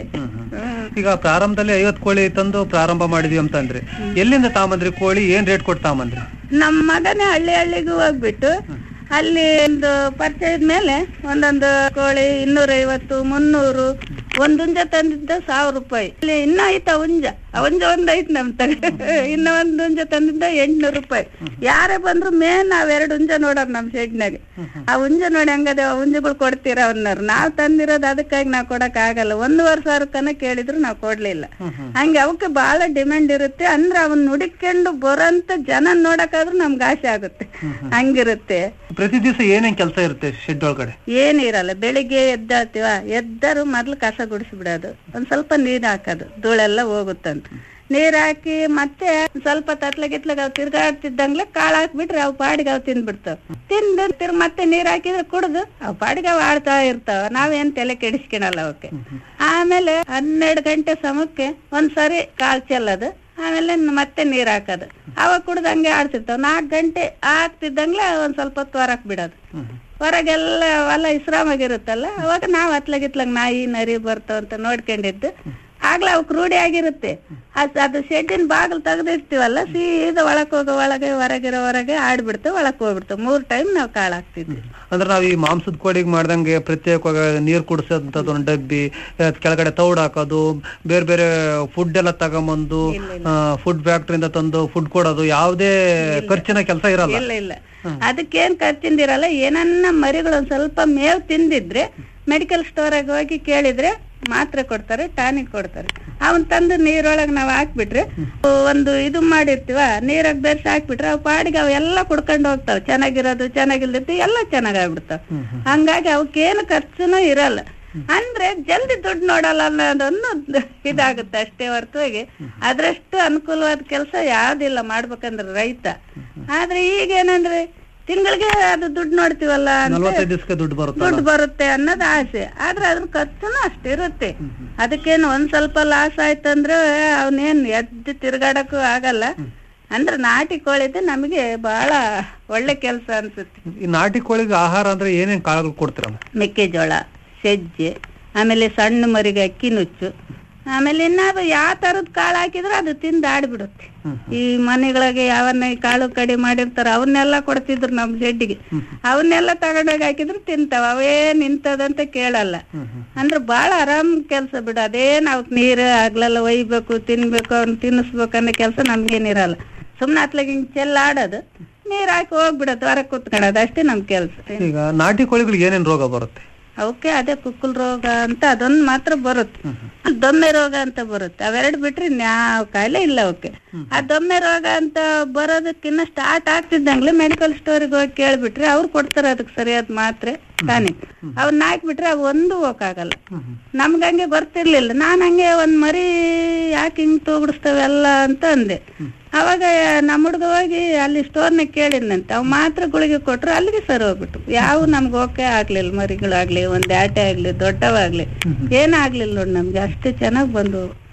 ಈಗ ಪ್ರಾರಂಭದಲ್ಲಿ ಐವತ್ ಕೋಳಿ ತಂದು ಪ್ರಾರಂಭ ಮಾಡಿದ್ವಿ ಅಂತಂದ್ರೆ ಎಲ್ಲಿಂದ ತಾಂಬಂದ್ರಿ ಕೋಳಿ ಏನ್ ರೇಟ್ ಕೊಟ್ಟು ತಾಂಬಂದ್ರಿ
ನಮ್ಮ ಮಗನೇ ಹಳ್ಳಿ ಹಳ್ಳಿಗೂ ಹೋಗ್ಬಿಟ್ಟು ಅಲ್ಲಿ ಒಂದು ಪರಿಚಯದ ಮೇಲೆ ಒಂದೊಂದು ಕೋಳಿ ಇನ್ನೂರ ಐವತ್ತು ಮುನ್ನೂರು ಒಂದ್ ಹುಂಜ ತಂದಿದ್ದ ಸಾವಿರ ರೂಪಾಯಿ ಇಲ್ಲಿ ಇನ್ನ ಐತ ಹುಂಜ ಆ ಹುಂಜ ಒಂದ್ ಐತ್ ನಮ್ ತಗ ಇನ್ನ ಒಂದ್ ಹುಂಜ ತಂದಿದ್ದ ಎಂಟ್ನೂರು ರೂಪಾಯಿ ಯಾರೇ ಬಂದ್ರು ಮೇನ್ ನಾವ್ ಎರಡು ಹುಂಜ ನೋಡೋರ್ ನಮ್ ಶೆಡ್ನಾಗ ಆ ಹುಂಜ ನೋಡಿ ಹಂಗದೆ ಆ ಹುಂಜಗಳು ಕೊಡ್ತೀರ ಅವನ್ನವ್ರು ನಾವ್ ತಂದಿರೋದು ಅದಕ್ಕಾಗಿ ನಾವ್ ಕೊಡಕ್ ಆಗಲ್ಲ ಒಂದೂವರೆ ಸಾವಿರ ಕನ ಕೇಳಿದ್ರು ನಾವ್ ಕೊಡ್ಲಿಲ್ಲ ಹಂಗೆ ಅವಕ್ಕೆ ಬಹಳ ಡಿಮ್ಯಾಂಡ್ ಇರುತ್ತೆ ಅಂದ್ರೆ ಅವನ್ ಹುಡುಕೊಂಡು ಬರೋಂತ ಜನ ನೋಡಕ್ಕಾದ್ರೂ ನಮ್ಗೆ ಆಸೆ ಆಗುತ್ತೆ ಹಂಗಿರುತ್ತೆ
ಪ್ರತಿ ದಿವಸ ಏನೇನ್ ಕೆಲಸ ಇರುತ್ತೆ ಶೆಡ್ ಒಳಗಡೆ
ಏನಿರಲ್ಲ ಬೆಳಿಗ್ಗೆ ಎದ್ದಾಳ್ತೀವ ಎದ್ದರು ಮೊದ್ಲು ಕಸ ಗುಡಿಸ್ಬಿಡೋದು ಒಂದ್ ಸ್ವಲ್ಪ ನೀರ್ ಹಾಕೋದು ಧೂಳೆಲ್ಲ ಹೋಗುತ್ತಂತ ನೀರ್ ಹಾಕಿ ಮತ್ತೆ ಒಂದ್ ಸ್ವಲ್ಪ ತತ್ಲೆ ಗಿತ್ಲಾಗ ಅವ್ ತಿರ್ಗಾಡ್ತಿದ್ದಂಗ್ಲೆ ಕಾಳು ಹಾಕ್ಬಿಟ್ರೆ ಅವ್ ಪಾಡಿಗೆ ಅವ್ ತಿಂದ್ಬಿಡ್ತಾವ ತಿಂದು ತಿರ್ ಮತ್ತೆ ನೀರ್ ಹಾಕಿದ್ರೆ ಕುಡ್ದು ಅವ್ ಪಾಡಿಗೆ ಅವ್ ಆಡ್ತಾ ಇರ್ತಾವ ನಾವೇನ್ ತಲೆ ಕೆಡಿಸ್ಕೊಳಲ್ಲ ಅವಕ್ಕೆ ಆಮೇಲೆ ಹನ್ನೆರಡು ಗಂಟೆ ಸಮಕ್ಕೆ ಒಂದ್ಸರಿ ಕಾಲ್ ಚೆಲ್ಲೋದು ಆಮೇಲೆ ಮತ್ತೆ ನೀರ್ ಹಾಕೋದು ಅವಾಗ ಕುಡ್ದು ಹಂಗೆ ಆಡ್ತಿರ್ತಾವ ನಾಲ್ಕು ಗಂಟೆ ಆಗ್ತಿದ್ದಂಗ್ಲೆ ಒಂದ್ ಸ್ವಲ್ಪ ಹೊತ್ತು ಹೊರಕ್ ಬಿಡೋದು ಹೊರಗೆಲ್ಲ ಹೊಲ ವಿಶ್ರಾಮಾಗಿರುತ್ತಲ್ಲ ಅವಾಗ ನಾವ್ ಹತ್ಲಾಗಿತ್ಲಾಗ ನಾಯಿ ನರಿ ಬರ್ತಾವ ಅಂತ ನೋಡ್ಕೊಂಡಿದ್ದು ಆಗ್ಲೇ ಅವಕ್ ರೂಢಿ ಆಗಿರುತ್ತೆ ಅದ್- ಅದು ಶೆಡ್ಡಿನ ಬಾಗಿಲು ತೆಗ್ದಿರ್ತೀವಲ್ಲ ಸೀದಾ ಒಳಕ್ ಹೋಗೋ ಒಳಗೆ ಹೊರಗಿರೋ ಹೊರಗೆ ಆಡ್ಬಿಡ್ತು ಒಳಕ್ ಹೋಗ್ಬಿಡ್ತು ಮೂರ್ ಟೈಮ್ ನಾವ್ ಕಾಳು ಹಾಕ್ತಿದ್ವಿ
ಅಂದ್ರೆ ನಾವ್ ಈ ಮಾಂಸದ ಕೋಳಿಗೆ ಮಾಡ್ದಂಗೆ ಪ್ರತ್ಯೇಕವಾಗಿ ನೀರ್ ಕುಡಿಸೋಂಥದ್ದು ಒಂದು ಡಬ್ಬಿ ಆ, ಕೆಳಗಡೆ ತೌಡ್ ಹಾಕೋದು ಬೇರೆ ಬೇರೆ ಫುಡ್ ಎಲ್ಲ ತಗೊಂಬಂದು ಫುಡ್ ಫ್ಯಾಕ್ಟ್ರಿಯಿಂದ ತಂದು ಫುಡ್ ಕೊಡೋದು ಯಾವುದೇ ಖರ್ಚಿನ ಕೆಲಸ ಇರಲ್ಲ
ಇಲ್ಲ ಇಲ್ಲ ಅದಕ್ಕೇನ್ ಖರ್ಚಿಂದಿರಲ್ಲ ಏನನ್ನ ಮರಿಗಳು ಒಂದ್ ಸ್ವಲ್ಪ ಮೇವ್ ತಿಂದಿದ್ರೆ ಮೆಡಿಕಲ್ ಸ್ಟೋರ್ ಆಗಿ ಹೋಗಿ ಕೇಳಿದ್ರೆ ಮಾತ್ರೆ ಕೊಡ್ತಾರೆ ಟಾನಿಕ್ ಕೊಡ್ತಾರೆ ಅವನ್ ತಂದು ನೀರೊಳಗ್ ನಾವ್ ಹಾಕ್ಬಿಟ್ರೆ ಒಂದು ಇದು ಮಾಡಿರ್ತೀವ ನೀರಾಗ ಬೆರ್ಸಿ ಹಾಕ್ಬಿಟ್ರೆ ಅವ್ ಪಾಡಿಗೆ ಅವೆಲ್ಲ ಕುಡ್ಕೊಂಡು ಹೋಗ್ತಾವ ಚೆನ್ನಾಗಿರೋದು ಚೆನ್ನಾಗಿಲ್ದಿದ್ದು ಎಲ್ಲ ಚೆನ್ನಾಗಾಗ್ಬಿಡ್ತಾವ ಹಂಗಾಗಿ ಅವಕ್ಕೇನು ಖರ್ಚುನು ಇರಲ್ಲ ಅಂದ್ರೆ ಜಲ್ದಿ ದುಡ್ಡು ನೋಡಲ್ಲ ಅನ್ನೋದೊಂದು ಇದಾಗುತ್ತೆ ಅಷ್ಟೇ ಹೊರತುವಾಗಿ ಅದ್ರಷ್ಟು ಅನುಕೂಲವಾದ ಕೆಲಸ ಯಾವ್ದಿಲ್ಲ ಮಾಡ್ಬೇಕಂದ್ರೆ ರೈತ ಆದ್ರೆ ಈಗ ಏನಂದ್ರೆ ತಿಂಗಳಿಗೆ ಅದು ದುಡ್ಡು ನೋಡ್ತೀವಲ್ಲ ಅಂತ
ನಲ್ವತ್ತೈದು ದಿವಸಕ್ಕೆ ದುಡ್ಡು ಬರುತ್ತೆ
ದುಡ್ಡು ಬರುತ್ತೆ ಅನ್ನೋದು ಆಸೆ ಆದ್ರೆ ಅದ್ರ ಖರ್ಚುನು ಅಷ್ಟಿರುತ್ತೆ ಅದಕ್ಕೇನು ಒಂದ್ ಸ್ವಲ್ಪ ಲಾಸ್ ಆಯ್ತಂದ್ರೆ ಅವನೇನ್ ಎದ್ದು ತಿರ್ಗಾಡಕ್ಕೂ ಆಗಲ್ಲ ಅಂದ್ರೆ ನಾಟಿ ಕೋಳಿದು ನಮಗೆ ಬಹಳ ಒಳ್ಳೆ ಕೆಲಸ ಅನ್ಸುತ್ತೆ
ಈ ನಾಟಿ ಕೋಳಿಗೆ ಆಹಾರ ಅಂದ್ರೆ ಏನೇನ್ ಕಾಳುಗಳು ಕೊಡ್ತೀರಮ್ಮ
ಮೆಕ್ಕೆಜೋಳ ಸಜ್ಜೆ ಆಮೇಲೆ ಸಣ್ಣ ಮರಿಗೆ ಅಕ್ಕಿ ನುಚ್ಚು ಆಮೇಲೆ ಇನ್ನಾದ್ರು ಯಾವ ತರದ್ ಕಾಳು ಹಾಕಿದ್ರೆ ಅದು ತಿಂದು ಆಡ್ಬಿಡುತ್ತೆ ಈ ಮನೆಗಳಿಗೆ ಯಾವನ್ನ ಈ ಕಾಳು ಕಡಿ ಮಾಡಿರ್ತಾರ ಅವನ್ನೆಲ್ಲ ಕೊಡ್ತಿದ್ರು ನಮ್ ಜಡ್ಡಿಗೆ ಅವನ್ನೆಲ್ಲ ತಗೊಂಡೋಗಿ ಹಾಕಿದ್ರು ತಿಂತಾವ ಅವೇ ನಿಂತದಂತ ಕೇಳಲ್ಲ ಅಂದ್ರೆ ಬಾಳ ಆರಾಮ್ ಕೆಲ್ಸ ಬಿಡು ಅದೇ ನಾವು ನೀರು ಆಗ್ಲೆಲ್ಲ ಒಯ್ಬೇಕು ತಿನ್ಬೇಕು ಅವ್ನ ತಿನ್ನಿಸ್ಬೇಕು ಅನ್ನೋ ಕೆಲ್ಸ ನಮ್ಗೇನಿರಲ್ಲ ಸುಮ್ನೆ ಅತ್ಲಾಗ ಹಿಂಗ್ ಚೆಲ್ಲಾಡೋದು ನೀರ್ ಹಾಕಿ ಹೋಗ್ಬಿಡೋದು ಹೊರಗ್ ಕುತ್ಕೊಳ್ಳೋದು ಅಷ್ಟೇ ನಮ್ ಕೆಲ್ಸ
ಈಗ ನಾಟಿ ಕೋಳಿಗಳಿಗೆ ಏನೇನ್ ರೋಗ ಬರುತ್ತೆ
ಅವಕ್ಕೆ ಅದೇ ಕುಕ್ಕುಲ್ ರೋಗ ಅಂತ ಅದೊಂದ್ ಮಾತ್ರ ಬರುತ್ತೆ ದೊಮ್ಮೆ ರೋಗ ಅಂತ ಬರುತ್ತೆ ಅವೆರಡು ಬಿಟ್ರೆ ಯಾವ ಕಾಯಿಲೆ ಇಲ್ಲ ಅವಕ್ಕೆ ಆ ದೊಮ್ಮೆ ರೋಗ ಅಂತ ಬರೋದಕ್ಕಿನ್ನ ಸ್ಟಾರ್ಟ್ ಆಗ್ತಿದ್ದಂಗ್ಲೆ ಮೆಡಿಕಲ್ ಸ್ಟೋರಿಗೆ ಹೋಗಿ ಕೇಳ್ಬಿಟ್ರೆ ಅವ್ರು ಕೊಡ್ತಾರೆ ಅದಕ್ಕೆ ಸರಿಯಾದ ಮಾತ್ರೆ ಟಾನಿಕ್ ಅವನ್ನ ಹಾಕ್ಬಿಟ್ರೆ ಅವು ಒಂದು ಹೋಗಕ್ಕಾಗಲ್ಲ ನಮ್ಗೆ ಹಂಗೆ ಗೊತ್ತಿರ್ಲಿಲ್ಲ ನಾನ್ ಹಂಗೆ ಒಂದ್ ಮರಿ ಯಾಕೆ ಹಿಂಗ್ ತೂಗುಡಿಸ್ತವೆಲ್ಲ ಅಂತ ಅಂದೆ ಅವಾಗ ನಮ್ಮ ಹುಡ್ಗ ಹೋಗಿ ಅಲ್ಲಿ ಸ್ಟೋರ್ನಾಗ ಕೇಳಿದ್ನಂತೆ ಅವ್ ಮಾತ್ರ ಗುಳಿಗೆ ಕೊಟ್ರು ಅಲ್ಲಿಗೆ ಸರಿ ಹೋಗ್ಬಿಟ್ಟು ಯಾವ ನಮ್ಗೆ ಓಕೆ ಆಗ್ಲಿಲ್ಲ ಮರಿಗಳಾಗ್ಲಿ ಒಂದ್ ಆಟೆ ಆಗ್ಲಿ ದೊಡ್ಡವಾಗ್ಲಿ ಏನಾಗ್ಲಿಲ್ಲ ನೋಡಿ ನಮ್ಗೆ ಅಷ್ಟೇ ಚೆನ್ನಾಗ್ ಬಂದು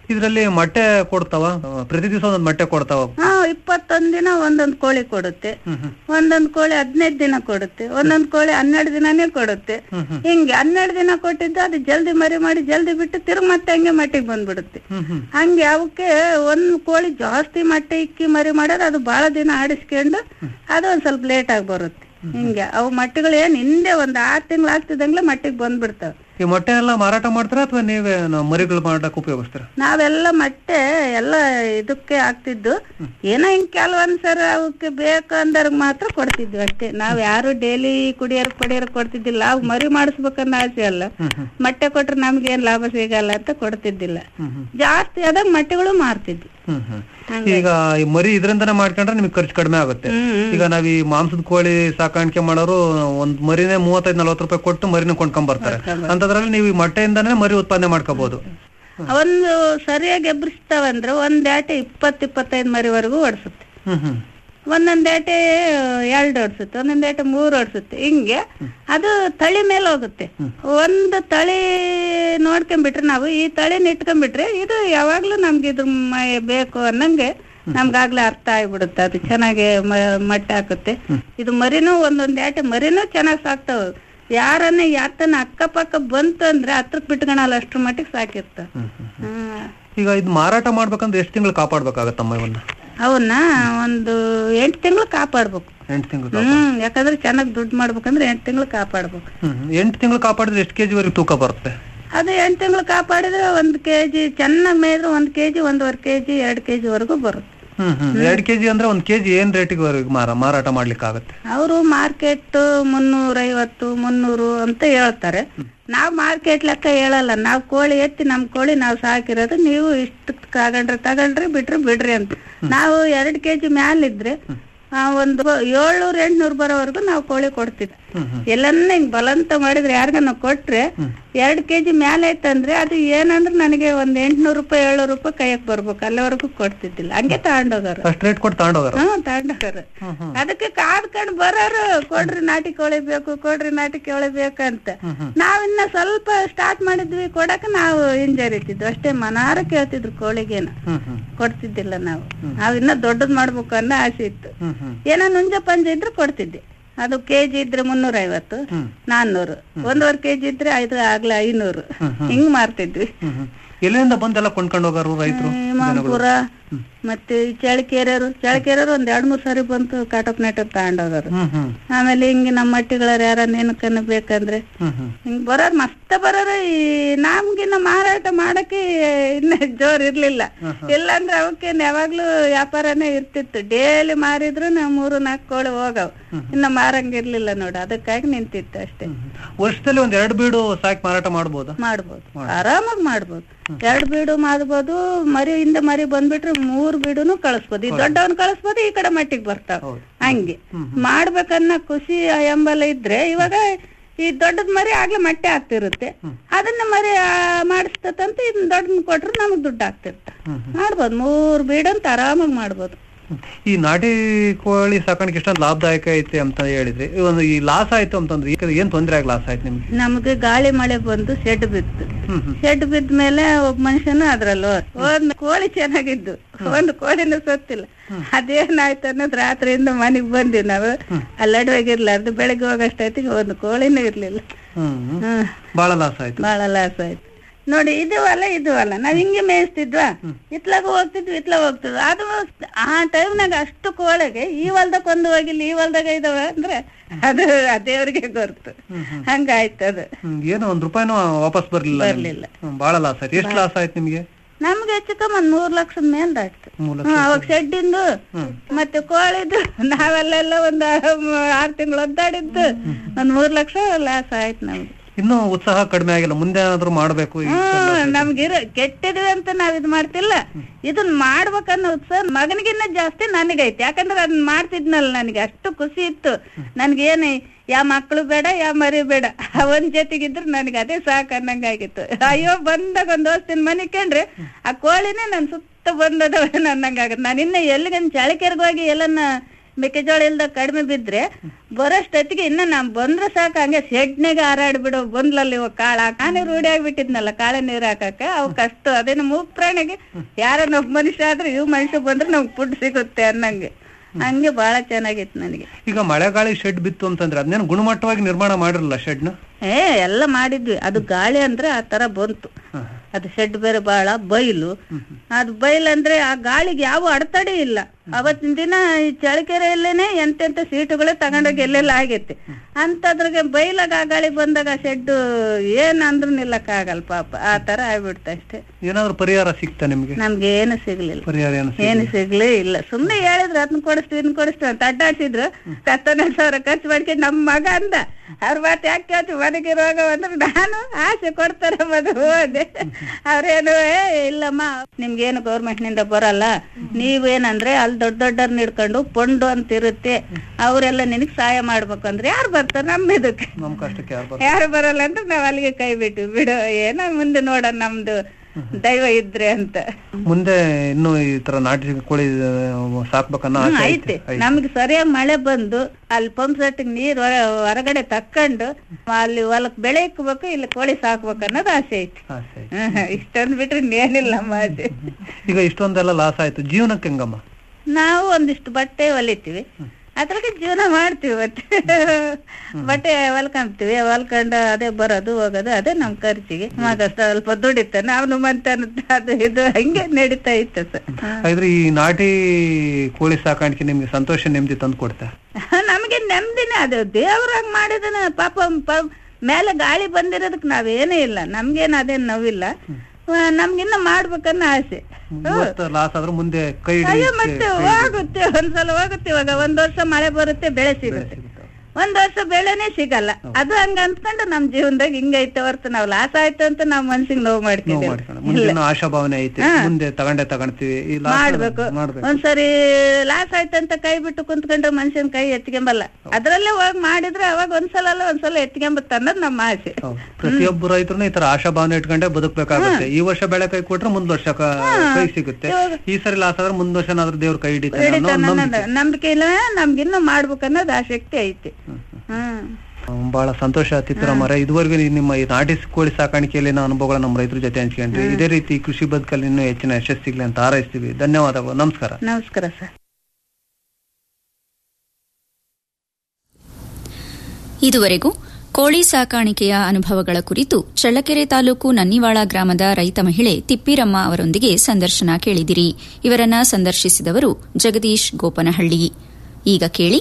ಇದರಲ್ಲಿ ಮೊಟ್ಟೆ ಕೊಡ್ತಾವ ಪ್ರತಿ ದಿವಸ ಒಂದೊಂದು ಮೊಟ್ಟೆ ಕೊಡ್ತಾವ
ಹಾ ಇಪ್ಪತ್ತೊಂದ್ ದಿನ ಒಂದೊಂದ್ ಕೋಳಿ ಕೊಡುತ್ತೆ ಒಂದೊಂದ್ ಕೋಳಿ ಹದಿನೈದು ದಿನ ಕೊಡುತ್ತೆ ಒಂದೊಂದ್ ಕೋಳಿ ಹನ್ನೆರಡು ದಿನನೇ ಕೊಡುತ್ತೆ ಹಿಂಗೆ ಹನ್ನೆರಡು ದಿನ ಕೊಟ್ಟಿದ್ದು ಅದು ಜಲ್ದಿ ಮರಿ ಮಾಡಿ ಜಲ್ದಿ ಬಿಟ್ಟು ತಿರ್ಗ ಮತ್ತೆ ಹಂಗೆ ಮಟ್ಟಿಗೆ ಬಂದ್ಬಿಡುತ್ತೆ ಹಂಗೆ ಅವಕ್ಕೆ ಒಂದ್ ಕೋಳಿ ಜಾಸ್ತಿ ಮೊಟ್ಟೆ ಇಕ್ಕಿ ಮರಿ ಮಾಡೋದು ಅದು ಬಹಳ ದಿನ ಆಡಿಸ್ಕೊಂಡು ಅದು ಒಂದ್ ಸ್ವಲ್ಪ ಲೇಟ್ ಆಗಿ ಬರುತ್ತೆ ಹಿಂಗೆ ಅವು ಮೊಟ್ಟೆಗಳು ಏನ್ ಹಿಂದೆ ಒಂದ್ ಆರ್ ತಿಂಗಳು ಆಗ್ತಿದಂಗ್ಲೆ ಮಟ್ಟಿಗೆ ಬಂದ್ಬಿಡ್ತಾವ
ಈ ಮೊಟ್ಟೆ ಎಲ್ಲ ಮಾರಾಟ ಮಾಡ್ತಾರ ಅಥವಾ ನೀವೇ ನ- ಮರಿಗಳು ಮಾಡಕ್ ಉಪಯೋಗಿಸ್ತೀರ
ನಾವೆಲ್ಲ ಮೊಟ್ಟೆ ಎಲ್ಲ ಇದಕ್ಕೆ ಆಗ್ತಿದ್ದು ಏನೋ ಹಿಂಗ್ ಕೆಲವೊಂದ್ಸರ ಅವಕ್ಕೆ ಬೇಕು ಅಂದರ್ಗ್ ಮಾತ್ರ ಕೊಡ್ತಿದ್ವಿ ಅಷ್ಟೇ ನಾವ್ ಯಾರು ಡೈಲಿ ಕುಡಿಯರ್ ಪಡಿಯರ್ ಕೊಡ್ತಿದ್ದಿಲ್ಲ ಅವ್ ಮರಿ ಮಾಡಿಸ್ಬೇಕನ್ನೋ ಆಸೆ ಅಲ್ಲ ಮೊಟ್ಟೆ ಕೊಟ್ರೆ ನಮ್ಗೆ ಏನ್ ಲಾಭ ಸಿಗಲ್ಲ ಅಂತ ಕೊಡ್ತಿದ್ದಿಲ್ಲ ಜಾಸ್ತಿ ಆದಾಗ ಮೊಟ್ಟೆಗಳು ಮಾರ್ತಿದ್ವಿ
ಹ್ಮ್ ಹ್ಮ್ ಈಗ ಈ ಮರಿ ಇದರಿಂದನೇ ಮಾಡ್ಕೊಂಡ್ರೆ ನಿಮ್ಗೆ ಖರ್ಚು ಕಡಿಮೆ ಆಗುತ್ತೆ ಈಗ ನಾವ್ ಈ ಮಾಂಸದ ಕೋಳಿ ಸಾಕಾಣಿಕೆ ಮಾಡೋರು ಒಂದ್ ಮರಿನೇ ಮೂವತ್ತೈದ್ ನಲ್ವತ್ತು ರೂಪಾಯಿ ಕೊಟ್ಟು ಮರಿನ ಕೊಂಡ್ಕೊಂಡ್ ಬರ್ತಾರೆ ಅಂತದ್ರಲ್ಲಿ ನೀವು ಈ ಮೊಟ್ಟೆಯಿಂದಾನೇ ಮರಿ ಉತ್ಪಾದನೆ ಮಾಡ್ಕೋಬಹುದು
ಒಂದು ಸರಿಯಾಗಿ ಎಬ್ರಿಸ್ತಾವಂದ್ರೆ ಒಂದ್ ಆಟೆ ಇಪ್ಪತ್ ಇಪ್ಪತ್ತೈದು ಮರಿವರೆಗೂ ಓಡಿಸುತ್ತೆ
ಹ್ಮ್ ಹ್ಮ್
ಒಂದೊಂದ್ ಏಟೆ ಎರಡು ಓಡಿಸುತ್ತೆ ಒಂದೊಂದ್ ಏಟೆ ಮೂರು ಓಡಿಸುತ್ತೆ ಹಿಂಗೆ ಅದು ತಳಿ ಮೇಲೆ ಹೋಗುತ್ತೆ ಒಂದು ತಳಿ ನೋಡ್ಕೊಂಡ್ಬಿಟ್ರೆ ನಾವು ಈ ತಳಿನ ಇಟ್ಕೊಂಡ್ಬಿಟ್ರೆ ಇದು ಯಾವಾಗ್ಲೂ ನಮ್ಗೆ ಇದ್ರ ಮ- ಬೇಕು ಅನ್ನಂಗೆ ನಮ್ಗಾಗ್ಲೇ ಅರ್ಥ ಆಗ್ಬಿಡುತ್ತೆ ಅದು ಚೆನ್ನಾಗಿ ಮ- ಮೊಟ್ಟೆ ಹಾಕುತ್ತೆ ಇದು ಮರಿನೂ ಒಂದೊಂದ್ ಏಟೆ ಮರಿನೂ ಚೆನ್ನಾಗಿ ಸಾಕ್ತಾವ ಯಾರನ್ನ ಯಾತನ ಅಕ್ಕಪಕ್ಕ ಬಂತು ಅಂದ್ರೆ ಹತ್ರಕ್ ಬಿಟ್ಕೊಳಲ್ಲ ಅಷ್ಟ್ರ ಮಟ್ಟಿಗೆ ಸಾಕಿರ್ತಾವ ಹ್ಮ್
ಈಗ ಇದು ಮಾರಾಟ ಮಾಡ್ಬೇಕಂದ್ರೆ ಎಷ್ಟು ತಿಂಗಳು ಕಾಪಾಡ್ಬೇಕಾಗತ್ತಮ್ಮ ಇವನ್ನ
ಅವನ್ನ ಒಂದು ಎಂಟು ತಿಂಗಳು ಕಾಪಾಡ್ಬೇಕು
ಎಂಟು ತಿಂಗಳು
ಹ್ಮ್ ಯಾಕಂದ್ರೆ ಚೆನ್ನಾಗಿ ದುಡ್ಡು ಮಾಡ್ಬೇಕಂದ್ರೆ ಎಂಟು ತಿಂಗಳು ಕಾಪಾಡ್ಬೇಕು
ಹ್ಮ್ ಎಂಟು ತಿಂಗಳು ಕಾಪಾಡಿದ್ರೆ ಎಷ್ಟು ಕೆಜಿ ವರೆಗೆ ತೂಕ ಬರುತ್ತೆ
ಅದು ಎಂಟು ತಿಂಗಳು ಕಾಪಾಡಿದ್ರೆ ಒಂದ್ ಕೆಜಿ ಚೆನ್ನಾಗಿ ಮೇಯ್ದ್ರೆ ಒಂದ್ ಕೆಜಿ ಒಂದೂವರೆ ಕೆಜಿ ಎರಡ್ ಕೆಜಿ ವರೆಗೂ ಬರುತ್ತೆ
ಹ್ಮ್ ಹ್ಮ್ ಎರಡ್ ಕೆಜಿ ಅಂದ್ರೆ ಒಂದ್ ಕೆಜಿ ಏನ್ ರೇಟಿಗೆ ಮಾರ ಮಾರಾಟ ಮಾಡ್ಲಿಕ್ಕೆ ಆಗುತ್ತೆ
ಅವರು ಮಾರ್ಕೆಟ್ ಮುನ್ನೂರ ಐವತ್ತು ಮುನ್ನೂರು ಅಂತ ಹೇಳ್ತಾರೆ ನಾವ್ ಮಾರ್ಕೆಟ್ ಲೆಕ್ಕ ಹೇಳಲ್ಲ ನಾವ್ ಕೋಳಿ ಎತ್ತಿ ನಮ್ ಕೋಳಿ ನಾವ್ ಸಾಕಿರೋದು ನೀವು ಇಷ್ಟು ತಗೊಂಡ್ರೆ ತಗೊಂಡ್ರಿ ಬಿಟ್ರೆ ಬಿಡ್ರಿ ಅಂತ ನಾವು ಎರಡ್ ಕೆಜಿ ಮ್ಯಾಲಿದ್ರೆ ಆ, ಒಂದು ಏಳ್ನೂರ್ ಎಂಟ್ನೂರ್ ಬರೋವರೆಗೂ ನಾವು ಕೋಳಿ ಕೊಡ್ತಿದ್ವಿ ಎಲ್ಲನ್ನ ಹಿಂಗ್ ಬಲಂತ ಮಾಡಿದ್ರೆ ಯಾರಿಗನ್ನ ಕೊಟ್ರೆ ಎರಡ್ ಕೆಜಿ ಮ್ಯಾಲೆ ಐತಂದ್ರೆ ಅದು ಏನಂದ್ರೆ ನನಗೆ ಒಂದ್ ಎಂಟ್ನೂರ್ ರೂಪಾಯಿ ಏಳ್ನೂರ್ ರೂಪಾಯಿ ಕೈಯಕ್ ಬರ್ಬೇಕು ಅಲ್ಲಿವರೆಗೂ ಕೊಡ್ತಿದ್ದಿಲ್ಲ ಹಂಗೆ ತಗೊಂಡೋಗಾರ
ಅಷ್ಟ್ ರೇಟ್ ಕೊಟ್ಟು ತಗೊಂಡೋಗಾರ
ಹ್ಮ್ ತಗೊಂಡೋಗಾರ ಅದಕ್ಕೆ ಕಾದ್ಕೊಂಡ್ ಬರೋರು ಕೊಡ್ರಿ ನಾಟಿ ಕೋಳಿ ಬೇಕು ಕೊಡ್ರಿ ನಾಟಿ ಕೋಳಿ ಬೇಕಂತ ನಾವಿನ್ನ ಸ್ವಲ್ಪ ಸ್ಟಾರ್ಟ್ ಮಾಡಿದ್ವಿ ಕೊಡಕ ನಾವು ಹಿಂಜರಿತಿದ್ವಿ ಅಷ್ಟೇ ಮನಾರ ಕೇಳ್ತಿದ್ರು ಕೋಳಿಗೇನ ಕೊಡ್ತಿದ್ದಿಲ್ಲ ನಾವು ನಾವಿನ್ನ ದೊಡ್ಡದ್ ಮಾಡ್ಬೇಕು ಅನ್ನೋ ಆಸೆ ಇತ್ತು ಏನೋ ನುಂಜ ಪಂಜ ಇದ್ರೆ ಕೊಡ್ತಿದ್ದೆ ಅದು ಕೆಜಿ ಇದ್ರೆ ಮುನ್ನೂರ ಐವತ್ತು ನಾನ್ನೂರು ಒಂದೂವರೆ ಕೆಜಿ ಇದ್ರೆ ಐದು ಆಗ್ಲೇ ಐನೂರು ಹಿಂಗ್ ಮಾರ್ತಿದ್ವಿ
ಎಲ್ಲಿಂದ ಬಂದೆಲ್ಲ ಕೊಂಡ್ಕೊಂಡು ಹೋಗಾರು ರೈತರು
ಇಮಾಂಪುರ ಮತ್ತೆ ಈ ಚಳಕೆರೆಯವರು ಚಳಕೆರೆಯವರು ಒಂದ್ ಎರಡ್ ಮೂರ್ ಸಾರಿ ಬಂತು ಕಾಟಪ್ ನೆಟಪ್ ತಗೊಂಡೋಗರು
ಹ್ಮ್ ಹ್ಮ್
ಆಮೇಲೆ ಹಿಂಗೆ ನಮ್ಮ ಮಟ್ಟಿಗಳವ್ರ ಯಾರ ನೇನಕನ್ನ ಬೇಕಂದ್ರೆ
ಹ್ಮ್ ಹ್ಮ್
ಹಿಂಗ್ ಬರೋರ್ ಮಸ್ತ ಬರೋರು ಈ ನಮ್ಗಿನ್ನ ಮಾರಾಟ ಮಾಡಕ್ಕೆ ಇನ್ನ ಜೋರ್ ಇರ್ಲಿಲ್ಲ ಇಲ್ಲಾಂದ್ರೆ ಅವಕ್ಕೆ ಯಾವಾಗ್ಲೂ ವ್ಯಾಪಾರನೇ ಇರ್ತಿತ್ತು ಡೈಲಿ ಮಾರಿದ್ರು ನಾವ್ ಮೂರು ನಾಲ್ಕು ಕೋಳಿ ಹೋಗವ್ ಇನ್ನ ಮಾರಂಗಿರ್ಲಿಲ್ಲ ನೋಡು ಅದಕ್ಕಾಗಿ ನಿಂತಿತ್ತು ಅಷ್ಟೇ
ವರ್ಷದಲ್ಲಿ ಒಂದ್ ಎರಡು ಬೀಡು ಸಾಕಿ ಮಾರಾಟ ಮಾಡ್ಬೋದಾ
ಮಾಡ್ಬೋದು ಆರಾಮಾಗಿ ಮಾಡ್ಬೋದು ಎರಡ್ ಬೀಡು ಮಾಡ್ಬೋದು ಮರಿ ಹಿಂದೆ ಮರಿ ಬಂದ್ಬಿಟ್ರೆ ಮೂರ್ ಬೀಡುನು ಕಳಿಸ್ಬೋದು ಈ ದೊಡ್ಡವನ್ ಕಳಿಸ್ಬೋದು ಈ ಕಡೆ ಮಟ್ಟಿಗೆ ಬರ್ತಾವ ಹಂಗೆ ಮಾಡ್ಬೇಕನ್ನ ಖುಷಿ ಎಂಬಲ ಇದ್ರೆ ಇವಾಗ ಈ ದೊಡ್ಡದ್ ಮರಿ ಆಗ್ಲೇ ಮಟ್ಟೆ ಆಗ್ತಿರುತ್ತೆ ಅದನ್ನ ಮರಿ ಮಾಡಿಸ್ತಂತ ಇದನ್ನ ದೊಡ್ಡನ್ ಕೊಟ್ರೆ ನಮಗ್ ದುಡ್ಡು ಆಗ್ತಿರ್ತ ಮಾಡ್ಬೋದು ಮೂರ್ ಬೀಡಂತ ಆರಾಮಾಗಿ ಮಾಡ್ಬೋದು
ಈ ನಾಟಿ ಕೋಳಿ ಸಾಕಾಣಿಕೆ ಎಷ್ಟೊಂದು ಲಾಭದಾಯಕ ಐತೆ ಅಂತ ಹೇಳಿದ್ರಿ ಈ ಒಂದು ಈ ಲಾಸ್ ಆಯ್ತು ಅಂತಂದ್ರೆ ಈಗ ಏನ್ ತೊಂದ್ರೆ ಆಗಿ ಲಾಸ್ ಆಯ್ತು ನಿಮ್ಗೆ
ನಮ್ಗೆ ಗಾಳಿ ಮಳೆ ಬಂದು ಶೆಡ್ ಬಿತ್ತು ಶೆಡ್ ಬಿದ್ದ ಮೇಲೆ ಒಬ್ಬ ಮನುಷ್ಯನು ಅದ್ರಲ್ಲ ಒಂದ್ ಕೋಳಿ ಚೆನ್ನಾಗಿದ್ದು ಒಂದು ಕೋಳಿನೂ ಸತ್ತಿಲ್ಲ ಅದೇನಾಯ್ತು ಅನ್ನೋದು ರಾತ್ರಿಯಿಂದ ಮನೆಗ್ ಬಂದಿವಿ ನಾವು ಅಲ್ಲಡ್ವಾಗಿರ್ಲಾರ್ದು ಬೆಳಗ್ಗೆ ಹೋಗಷ್ಟೈತಿಗೆ ಒಂದು ಕೋಳಿನೂ ಇರ್ಲಿಲ್ಲ
ಹ್ಮ್
ಹ್ಮ್
ಬಹಳ ಲಾಸ್ ಆಯ್ತು
ಬಹಳ ಲಾಸ್ ಆಯ್ತು ನೋಡಿ ಇದು ಅಲ್ಲ ಇದು ಅಲ್ಲ ನಾವ್ ಹಿಂಗೆ ಮೇಯಿಸ್ತಿದ್ವಾ ಇತ್ಲಾಗ ಹೋಗ್ತಿದ್ವಿ ಇತ್ಲಾಗ ಹೋಗ್ತಿದ್ವಿ ಅದು ಆ ಟೈಮ್ನಾಗ ಅಷ್ಟು ಕೋಳಿಗೆ ಈ ಹೊಲ್ದಾಗ ಒಂದು ಹೋಗಿಲ್ಲ ಈ ಹೊಲ್ದಾಗ ಇದಾವ ಅಂದ್ರೆ ಅದು ಆ ದೇವ್ರಿಗೆ ಗೊತ್ತು ಹಂಗಾಯ್ತು ಅದು
ಹ್ಮ್, ಏನು ಒಂದ್ ರೂಪಾಯಿನೂ ವಾಪಸ್ ಬರ್ಲಿಲ್ಲ ನಿಮ್ಗೆ?
ಬರ್ಲಿಲ್ಲ.
ಹ್ಮ್, ಬಹಳ ಲಾಸ್ ಆಯ್ತು ಎಷ್ಟು ಲಾಸ್ ಆಯ್ತು ನಿಮ್ಗೆ
ನಮ್ಗೆ ಹೆಚ್ಚು ಕಮ್ಮಿ ಒಂದ್ ಮೂರ್ ಲಕ್ಷದ ಮೇಲ್ ದಾಟ್ತು
ಮೂರ್
ಹ್ಮ್, ಅವಾಗ ಶೆಡ್ಡಿಂದು ಮತ್ತೆ ಕೋಳಿದು ನಾವೆಲ್ಲೆಲ್ಲ ಒಂದ್ ಆರ್ ತಿಂಗಳು ಒದ್ದಾಡಿದ್ದು ಒಂದ್ ಮೂರ್ ಲಕ್ಷ ಲಾಸ್ ಆಯ್ತು ನಮ್ಗೆ
ಇನ್ನೂ ಉತ್ಸಾಹ ಕಡಿಮೆ ಆಗಿಲ್ಲ ಮುಂದೆ ಏನಾದ್ರು ಮಾಡ್ಬೇಕು ಈ-
ಹ್ಮ್ ನಮ್ಗಿರ ಕೆಟ್ಟಿದ್ವಿ ಅಂತ ನಾವ್ ಇದ್ ಮಾಡ್ತಿಲ್ಲ ಇದನ್ ಮಾಡ್ಬೇಕನ್ನೋ ಉತ್ಸಾಹ ಮಗನಿಗಿನ್ನ ಜಾಸ್ತಿ ನನಗೈತಿ ಯಾಕಂದ್ರೆ ಅದನ್ನ ಮಾಡ್ತಿದ್ನಲ್ಲ ನನಗೆ ಅಷ್ಟು ಖುಷಿ ಇತ್ತು ನನ್ಗೇನು ಯಾ ಮಕ್ಳು ಬೇಡ ಯಾ ಮರಿ ಬೇಡ ಒಂದ್ ಜೊತೆಗಿದ್ರೆ ನನಗೆ ಅದೇ ಸಾಕ್ ಅನ್ನಂಗಾಗಿತ್ತು ಅಯ್ಯೋ ಬಂದಾಗ ಒಂದ್ ದೋಸ್ತಿನ ಮನೆ ಕಂಡ್ರೆ ಆ ಕೋಳಿನೇ ನನ್ ಸುತ್ತ ಬಂದದವ ಅನ್ನಂಗಾಗತ್ತೆ ನಾನು ಇನ್ನ ಎಲ್ಲಿಗನ್ ಚಳಿಕೆರ್ಗ್ ಹೋಗಿ ಎಲ್ಲನ್ನ ಮೆಕ್ಕೆಜೋಳ ಇಲ್ದ ಕಡಿಮೆ ಬಿದ್ರೆ ಬರೋಷ್ಟೊತ್ತಿಗೆ ಇನ್ನ ನಾವ್ ಬಂದ್ರೆ ಸಾಕು ಹಂಗೆ ಶೆಡ್ನಾಗ ಹಾರಾಡ್ಬಿಡು ಬಂದ್ಲಲ್ಲಿ ಇವ ಕಾಳ ನಾನೇ ರೂಢಿ ಆಗ್ಬಿಟ್ಟಿದ್ನಲ್ಲ ಕಾಳೆ ನೀರ್ ಹಾಕಕ್ಕೆ ಅವಕ್ ಅಷ್ಟು ಅದೇನು ಮೂಗ್ ಪ್ರಾಣಿಗೆ ಯಾರನ್ನ ಒಬ್ಬ ಮನುಷ್ಯ ಆದ್ರೆ ಇವ್ ಮನುಷ್ಯ ಬಂದ್ರೆ ನಮ್ಗ್ ಫುಡ್ ಸಿಗುತ್ತೆ ಅನ್ನಂಗೆ ಹಂಗೆ ಬಹಳ ಚೆನ್ನಾಗಿತ್ತು ನನಗೆ
ಈಗ ಮಳೆಗಾಳಿ ಶೆಡ್ ಬಿತ್ತು ಅಂತಂದ್ರೆ ಅದನ್ನೇನು ಗುಣಮಟ್ಟವಾಗಿ ನಿರ್ಮಾಣ ಮಾಡಿರಲ್ಲ ಶೆಡ್ನ
ಏ ಎಲ್ಲ ಮಾಡಿದ್ವಿ ಅದು ಗಾಳಿ ಅಂದ್ರೆ ಆ ತರ ಬಂತು ಅದು ಶೆಡ್ ಬೇರೆ ಬಹಳ ಬೈಲು ಅದು ಬೈಲ್ ಅಂದ್ರೆ ಆ ಗಾಳಿಗೆ ಯಾವ ಅಡೆತಡೆ ಇಲ್ಲ ಅವತ್ತಿನ ದಿನ ಈ ಚಳ್ಳಕೆರೆಯಲ್ಲೇನೆ ಎಂತೆಂತ ಸೀಟುಗಳೇ ತಗೊಂಡೋಗಿ ಎಲ್ಲೆಲ್ಲ ಆಗೈತೆ ಅಂತದ್ರಿಗೆ ಬೈಲಾಗ ಆ ಗಾಳಿ ಬಂದಾಗ ಶೆಡ್ ಏನ್ ಅಂದ್ರೂ ನಿಲ್ಲಕ್ ಆಗಲ್ಲ ಪಾಪ ಆ ತರ ಆಗ್ಬಿಡ್ತ ಅಷ್ಟೇ
ಏನಾದ್ರು ಪರಿಹಾರ ಸಿಗ್ತಾ ನಿಮ್ಗೆ
ನಮ್ಗೆ ಏನು ಸಿಗ್ಲಿಲ್ಲ
ಪರಿಹಾರ ಏನು
ಏನು ಸಿಗ್ಲೇ ಇಲ್ಲ ಸುಮ್ನೆ ಹೇಳಿದ್ರು ಅದನ್ನ ಕೊಡಿಸ್ತೀವಿ ಇದನ್ನ ಕೊಡಿಸ್ತೀವಿ ಅಂತ ಅಡ್ಡಾಡ್ಸಿದ್ರು ಹತ್ತೊಂದು ಸಾವಿರ ಖರ್ಚು ಮಾಡ್ಕೊಂಡು ನಮ್ಮ ಮಗ ಅಂದ ಅವ್ರ ಮಾತು ಯಾಕೆ ಕೇಳ್ತೀವಿ ಮನೆಗೆ ರೋಗ ಅಂದ್ರೆ ನಾನು ಆಸೆ ಕೊಡ್ತಾರೆ ಮದು ಹೋದೆ ಅವ್ರೇನು ಏ ಇಲ್ಲಮ್ಮ ನಿಮ್ಗೇನು ಗೌರ್ಮೆಂಟ್ ನಿಂದ ಬರಲ್ಲ ನೀವೇನಂದ್ರೆ ಅಲ್ಲಿ ದೊಡ್ಡ ದೊಡ್ಡರ್ನ ಹಿಡ್ಕೊಂಡು ಪೊಂಡು ಅಂತ ಇರುತ್ತೆ ಅವರೆಲ್ಲ ನಿನಗ್ ಸಹಾಯ ಮಾಡ್ಬೇಕಂದ್ರೆ ಯಾರು ಬರ್ತಾರೆ ನಮ್ಮ ಇದಕ್ಕೆ
ನಮ್ ಕಷ್ಟಕ್ಕೆ ಯಾರು ಬರ್ತಾರೆ?
ಯಾರು ಬರಲ್ಲ ಅಂತ ನಾವ್ ಅಲ್ಲಿಗೆ ಕೈ ಬಿಟ್ಟು ಬಿಡು ಏನೋ ಮುಂದೆ ನೋಡೋಣ ನಮ್ದು ದೈವ ಇದ್ರೆ ಅಂತ
ಮುಂದೆ ಇನ್ನು ಈ ತರ ನಾಟಿ ಕೋಳಿ ಆ, ಸಾಕ್ಬೇಕನ್ನೋ
ಹ್ಮ್,
ಆಸೆ
ಐತೆ
ಐತೆ
ನಮ್ಗೆ ಸರಿಯಾಗಿ ಮಳೆ ಬಂದು ಅಲ್ಲಿ ಪಂಪ್ ಸೆಟ್ ನೀರ್ ಹೊರ- ಹೊರಗಡೆ ತಕ್ಕೊಂಡು ಅಲ್ಲಿ ಹೊಲಕ್ ಬೆಳೆ ಇಕ್ಬೇಕು ಇಲ್ಲಿ ಕೋಳಿ ಸಾಕ್ಬೇಕು ಅನ್ನೋದು ಆಸೆ ಐತಿ
ಆಸೆ
ಹ್ಮ್, ಇಷ್ಟೊಂದು ಬಿಟ್ರೆ ಇನ್ನೇನಿಲ್ಲ ಮಾಜಿ
ಈಗ ಇಷ್ಟೊಂದೆಲ್ಲ ಲಾಸ್ ಆಯ್ತು ಜೀವನಕ್ಕೆ ಹೆಂಗಮ್ಮ
ನಾವು ಒಂದಿಷ್ಟು ಬಟ್ಟೆ ಹೊಲಿತೀವಿ ಅದ್ರಾಗೆ ಜೀವನ ಮಾಡ್ತೀವಿ ಮತ್ತೆ ಬಟ್ಟೆ ಹೊಲ್ಕೊಂತೀವಿ ಹೊಲ್ಕೊಂಡು ಅದೇ ಬರೋದು ಹೋಗೋದು ಅದೇ ನಮ್ ಖರ್ಚಿಗೆ ಮಗ ಸ್ವಲ್ಪ ದುಡಿತಾನೆ ಅವನು ಮಂತಾನ ಅದು ಇದು ಹಂಗೆ ನಡೀತಾ ಇತ್ತು ಸರ್
ಹಾಗಾದ್ರೆ ಈ ನಾಟಿ ಕೋಳಿ ಸಾಕಾಣಿಕೆ ನಿಮ್ಗೆ ಸಂತೋಷ ನೆಮ್ಮದಿ ತಂದು ಕೊಡ್ತಾ
ನಮ್ಗೆ ನೆಮ್ಮದಿನೇ ಅದು ದೇವ್ರಾಗ ಮಾಡಿದನ ಪಾಪ ಪ- ಮೇಲೆ ಗಾಳಿ ಬಂದಿರೋದಕ್ ನಾವೇನೇ ಇಲ್ಲ ನಮ್ಗೇನ್ ಅದೇನ್ ನೋವಿಲ್ಲ ಆ, ನಮ್ಗಿನ್ನ ಮಾಡ್ಬೇಕನ್ನೋ ಆಸೆ
ಇವತ್ತು ಲಾಸ್ ಆದ್ರೆ ಮುಂದೆ ಕೈ
ಅಯ್ಯೋ
ಹಿಡಿಯುತ್ತೆ,
ಮತ್ತೆ
ಕೈ ಹಿಡಿಯುತ್ತೆ.
ಹೋಗುತ್ತೆ ಒಂದ್ಸಲ ಹೋಗುತ್ತೆ ಇವಾಗ ಒಂದ್ ವರ್ಷ ಮಳೆ ಬರುತ್ತೆ ಬೆಳೆ ಸಿಗುತ್ತೆ ಒಂದ್ ವರ್ಷ ಬೆಳೆನೇ ಸಿಗಲ್ಲ ಅದು ಹಂಗ ಅನ್ಕೊಂಡು ನಮ್ ಜೀವನದಾಗ ಹಿಂಗೈತೆ ಹೊರ್ತು ನಾವ್ ಲಾಸ್ ಆಯ್ತು ಅಂತ ನಾವ್ ಮನ್ಸಿಗೆ ನೋವು
ನೋವು
ಮಾಡ್ತಿದ್ದೀವಿ
ಮಾಡ್ಕೊಂಡು ಮುಂದಿನ ಆಶಾಭಾವನೆ ಐತೆ
ಹಾ.
ಮುಂದೆ ತಗೊಂಡೆ ತಗೊಂತೀವಿ ಈ loss
ಮಾಡ್ಬೇಕು
ಮಾಡ್ಬೇಕು
ಒಂದ್ಸರಿ ಲಾಸ್ ಆಯ್ತಂತ ಕೈ ಬಿಟ್ಟು ಕುಂತ್ಕೊಂಡ್ರೆ ಮನುಷ್ಯನ್ ಕೈ ಎತ್ಕೊಂಬಲ್ಲ ಅದ್ರಲ್ಲೇ ಹೋಗಿ ಮಾಡಿದ್ರೆ ಅವಾಗ ಒಂದ್ಸಲ ಅಲ್ಲ ಒಂದ್ಸಲ ಎತ್ಕೊಂಬತ್ತ ಅನ್ನೋದು ನಮ್ಮ ಆಸೆ
ಪ್ರತಿಯೊಬ್ಬ ರೈತರು ಈ ತರ ಆಶಾಭಾವನೆ ಇಟ್ಕೊಂಡೆ ಬದುಕ್ಬೇಕಾಗುತ್ತೆ ಈ ವರ್ಷ ಬೆಳೆ ಕೈ ಕೊಟ್ರೆ ಮುಂದ್ ವರ್ಷ ಕ- ಕೈ ಸಿಗುತ್ತೆ ಈ ಸರಿ ಲಾಸ್ ಆದ್ರೆ ಮುಂದ್ ವರ್ಷ ಏನಾದ್ರೂ ದೇವ್ರ ಕೈ ಹಿಡಿತಾನೆ ಅನ್ನೋ
ಹಿಡಿತಾನ
ಒಂದು
ಅನ್ನೋದು
ನಂಬಿಕೆ.
ನಂಬಿಕೆ ಇಲ್ಲ ನಮ್ಗಿನ್ನೂ ಮಾಡ್ಬೇಕು ಅನ್ನೋದು ಆಸಕ್ತಿ ಐತಿ ಹ್ಮ್
ಹ್ಮ್, ಬಹಳ ಸಂತೋಷ ತಿಪ್ಪರಮ್ಮರೆ ಇದುವರೆಗೂ ನೀವು ನಿಮ್ಮ ಈ ನಾಟಿ ಕೋಳಿ ಸಾಕಾಣಿಕೆಯಲ್ಲಿನ ಅನುಭವಗಳ ನಮ್ಮ ರೈತರ ಜೊತೆ ಹಂಚ್ಕೊಂಡ್ರಿ ಇದೇ ರೀತಿ ಕೃಷಿ ಬದುಕಲ್ಲಿ ಇನ್ನೂ ಹೆಚ್ಚಿನ ಯಶಸ್ಸು ಸಿಗ್ಲಿ ಅಂತ ಹಾರೈಸ್ತೀವಿ ಧನ್ಯವಾದಗಳು ನಮಸ್ಕಾರ
ನಮಸ್ಕಾರ ಸರ್
ಇದುವರೆಗೂ ಕೋಳಿ ಸಾಕಾಣಿಕೆಯ ಅನುಭವಗಳ ಕುರಿತು ಚಳ್ಳಕೆರೆ ತಾಲೂಕು ನನ್ನಿವಾಳ ಗ್ರಾಮದ ರೈತ ಮಹಿಳೆ ತಿಪ್ಪಿರಮ್ಮ ಅವರೊಂದಿಗೆ ಸಂದರ್ಶನ ಕೇಳಿದಿರಿ ಇವರನ್ನ ಸಂದರ್ಶಿಸಿದವರು ಜಗದೀಶ್ ಗೋಪನಹಳ್ಳಿ ಈಗ ಕೇಳಿ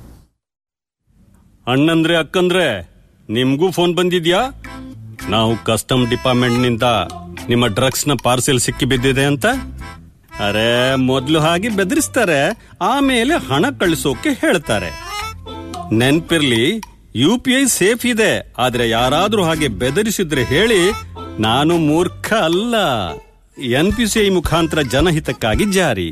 ಅಣ್ಣಂದ್ರೆ ಅಕ್ಕಂದ್ರೆ ನಿಮ್ಗೂ ಫೋನ್ ಬಂದಿದ್ಯಾ ನಾವು ಕಸ್ಟಮ್ ಡಿಪಾರ್ಟ್ಮೆಂಟ್ ನಿಂದ ನಿಮ್ಮ ಡ್ರಗ್ಸ್ ನ ಪಾರ್ಸೆಲ್ ಸಿಕ್ಕಿ ಬಿದ್ದಿದೆ ಅಂತ ಅರೆ ಮೊದ್ಲು ಹಾಗೆ ಬೆದರಿಸ್ತಾರೆ ಆಮೇಲೆ ಹಣ ಕಳಿಸೋಕೆ ಹೇಳ್ತಾರೆ ನೆನ್ಪಿರ್ಲಿ ಯು ಪಿ ಐ ಸೇಫ್ ಇದೆ ಆದ್ರೆ ಯಾರಾದ್ರೂ ಹಾಗೆ ಬೆದರಿಸಿದ್ರೆ ಹೇಳಿ ನಾನು ಮೂರ್ಖ ಅಲ್ಲ ಎನ್ ಪಿ ಸಿ ಐ ಮುಖಾಂತರ ಜನಹಿತಕ್ಕಾಗಿ ಜಾರಿ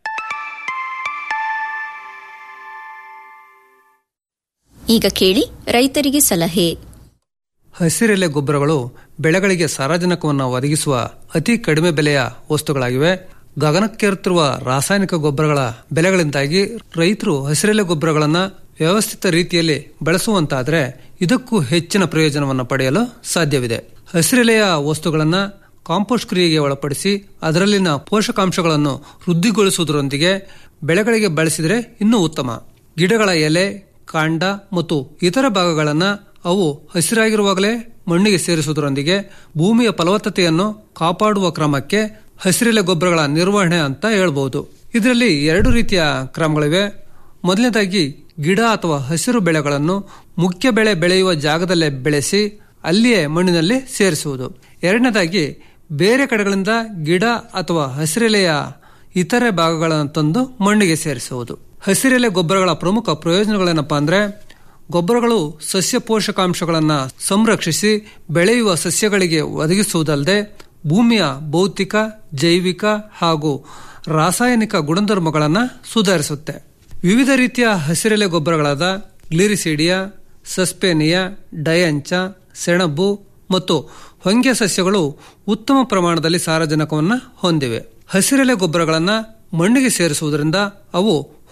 ಈಗ ಕೇಳಿ ರೈತರಿಗೆ ಸಲಹೆ
ಹಸಿರೆಲೆ ಗೊಬ್ಬರಗಳು ಬೆಳೆಗಳಿಗೆ ಸಾರಜನಕವನ್ನು ಒದಗಿಸುವ ಅತಿ ಕಡಿಮೆ ಬೆಲೆಯ ವಸ್ತುಗಳಾಗಿವೆ ಗಗನಕ್ಕೇರುತ್ತಿರುವ ರಾಸಾಯನಿಕ ಗೊಬ್ಬರಗಳ ಬೆಲೆಗಳಿಂದಾಗಿ ರೈತರು ಹಸಿರೆಲೆ ಗೊಬ್ಬರಗಳನ್ನು ವ್ಯವಸ್ಥಿತ ರೀತಿಯಲ್ಲಿ ಬಳಸುವಂತಾದರೆ ಇದಕ್ಕೂ ಹೆಚ್ಚಿನ ಪ್ರಯೋಜನವನ್ನು ಪಡೆಯಲು ಸಾಧ್ಯವಿದೆ ಹಸಿರೆಲೆಯ ವಸ್ತುಗಳನ್ನು ಕಾಂಪೋಸ್ಟ್ ಕ್ರಿಯೆಗೆ ಒಳಪಡಿಸಿ ಅದರಲ್ಲಿನ ಪೋಷಕಾಂಶಗಳನ್ನು ವೃದ್ಧಿಗೊಳಿಸುವುದರೊಂದಿಗೆ ಬೆಳೆಗಳಿಗೆ ಬಳಸಿದರೆ ಇನ್ನೂ ಉತ್ತಮ ಗಿಡಗಳ ಎಲೆ ಕಾಂಡ ಮತ್ತು ಇತರ ಭಾಗಗಳನ್ನು ಅವು ಹಸಿರಾಗಿರುವಾಗಲೇ ಮಣ್ಣಿಗೆ ಸೇರಿಸುವುದರೊಂದಿಗೆ ಭೂಮಿಯ ಫಲವತ್ತತೆಯನ್ನು ಕಾಪಾಡುವ ಕ್ರಮಕ್ಕೆ ಹಸಿರೆಲೆ ಗೊಬ್ಬರಗಳ ನಿರ್ವಹಣೆ ಅಂತ ಹೇಳ್ಬೋದು ಇದರಲ್ಲಿ ಎರಡು ರೀತಿಯ ಕ್ರಮಗಳಿವೆ ಮೊದಲನೇದಾಗಿ ಗಿಡ ಅಥವಾ ಹಸಿರು ಬೆಳೆಗಳನ್ನು ಮುಖ್ಯ ಬೆಳೆ ಬೆಳೆಯುವ ಜಾಗದಲ್ಲೇ ಬೆಳೆಸಿ ಅಲ್ಲಿಯೇ ಮಣ್ಣಿನಲ್ಲಿ ಸೇರಿಸುವುದು ಎರಡನೇದಾಗಿ ಬೇರೆ ಕಡೆಗಳಿಂದ ಗಿಡ ಅಥವಾ ಹಸಿರೆಲೆಯ ಇತರೆ ಭಾಗಗಳನ್ನು ತಂದು ಮಣ್ಣಿಗೆ ಸೇರಿಸುವುದು ಹಸಿರೆಲೆ ಗೊಬ್ಬರಗಳ ಪ್ರಮುಖ ಪ್ರಯೋಜನಗಳೇನಪ್ಪಾ ಅಂದ್ರೆ ಗೊಬ್ಬರಗಳು ಸಸ್ಯ ಪೋಷಕಾಂಶಗಳನ್ನು ಸಂರಕ್ಷಿಸಿ ಬೆಳೆಯುವ ಸಸ್ಯಗಳಿಗೆ ಒದಗಿಸುವುದಲ್ಲದೆ ಭೂಮಿಯ ಭೌತಿಕ ಜೈವಿಕ ಹಾಗೂ ರಾಸಾಯನಿಕ ಗುಣಧರ್ಮಗಳನ್ನು ಸುಧಾರಿಸುತ್ತೆ ವಿವಿಧ ರೀತಿಯ ಹಸಿರೆಲೆ ಗೊಬ್ಬರಗಳಾದ ಗ್ಲಿರಿಸಿಡಿಯಾ ಸಸ್ಪೇನಿಯಾ ಡಯಂಚ ಸೆಣಬು ಮತ್ತು ಹೊಂಗೆ ಸಸ್ಯಗಳು ಉತ್ತಮ ಪ್ರಮಾಣದಲ್ಲಿ ಸಾರಜನಕವನ್ನು ಹೊಂದಿವೆ ಹಸಿರೆಲೆ ಗೊಬ್ಬರಗಳನ್ನು ಮಣ್ಣಿಗೆ ಸೇರಿಸುವುದರಿಂದ ಅವು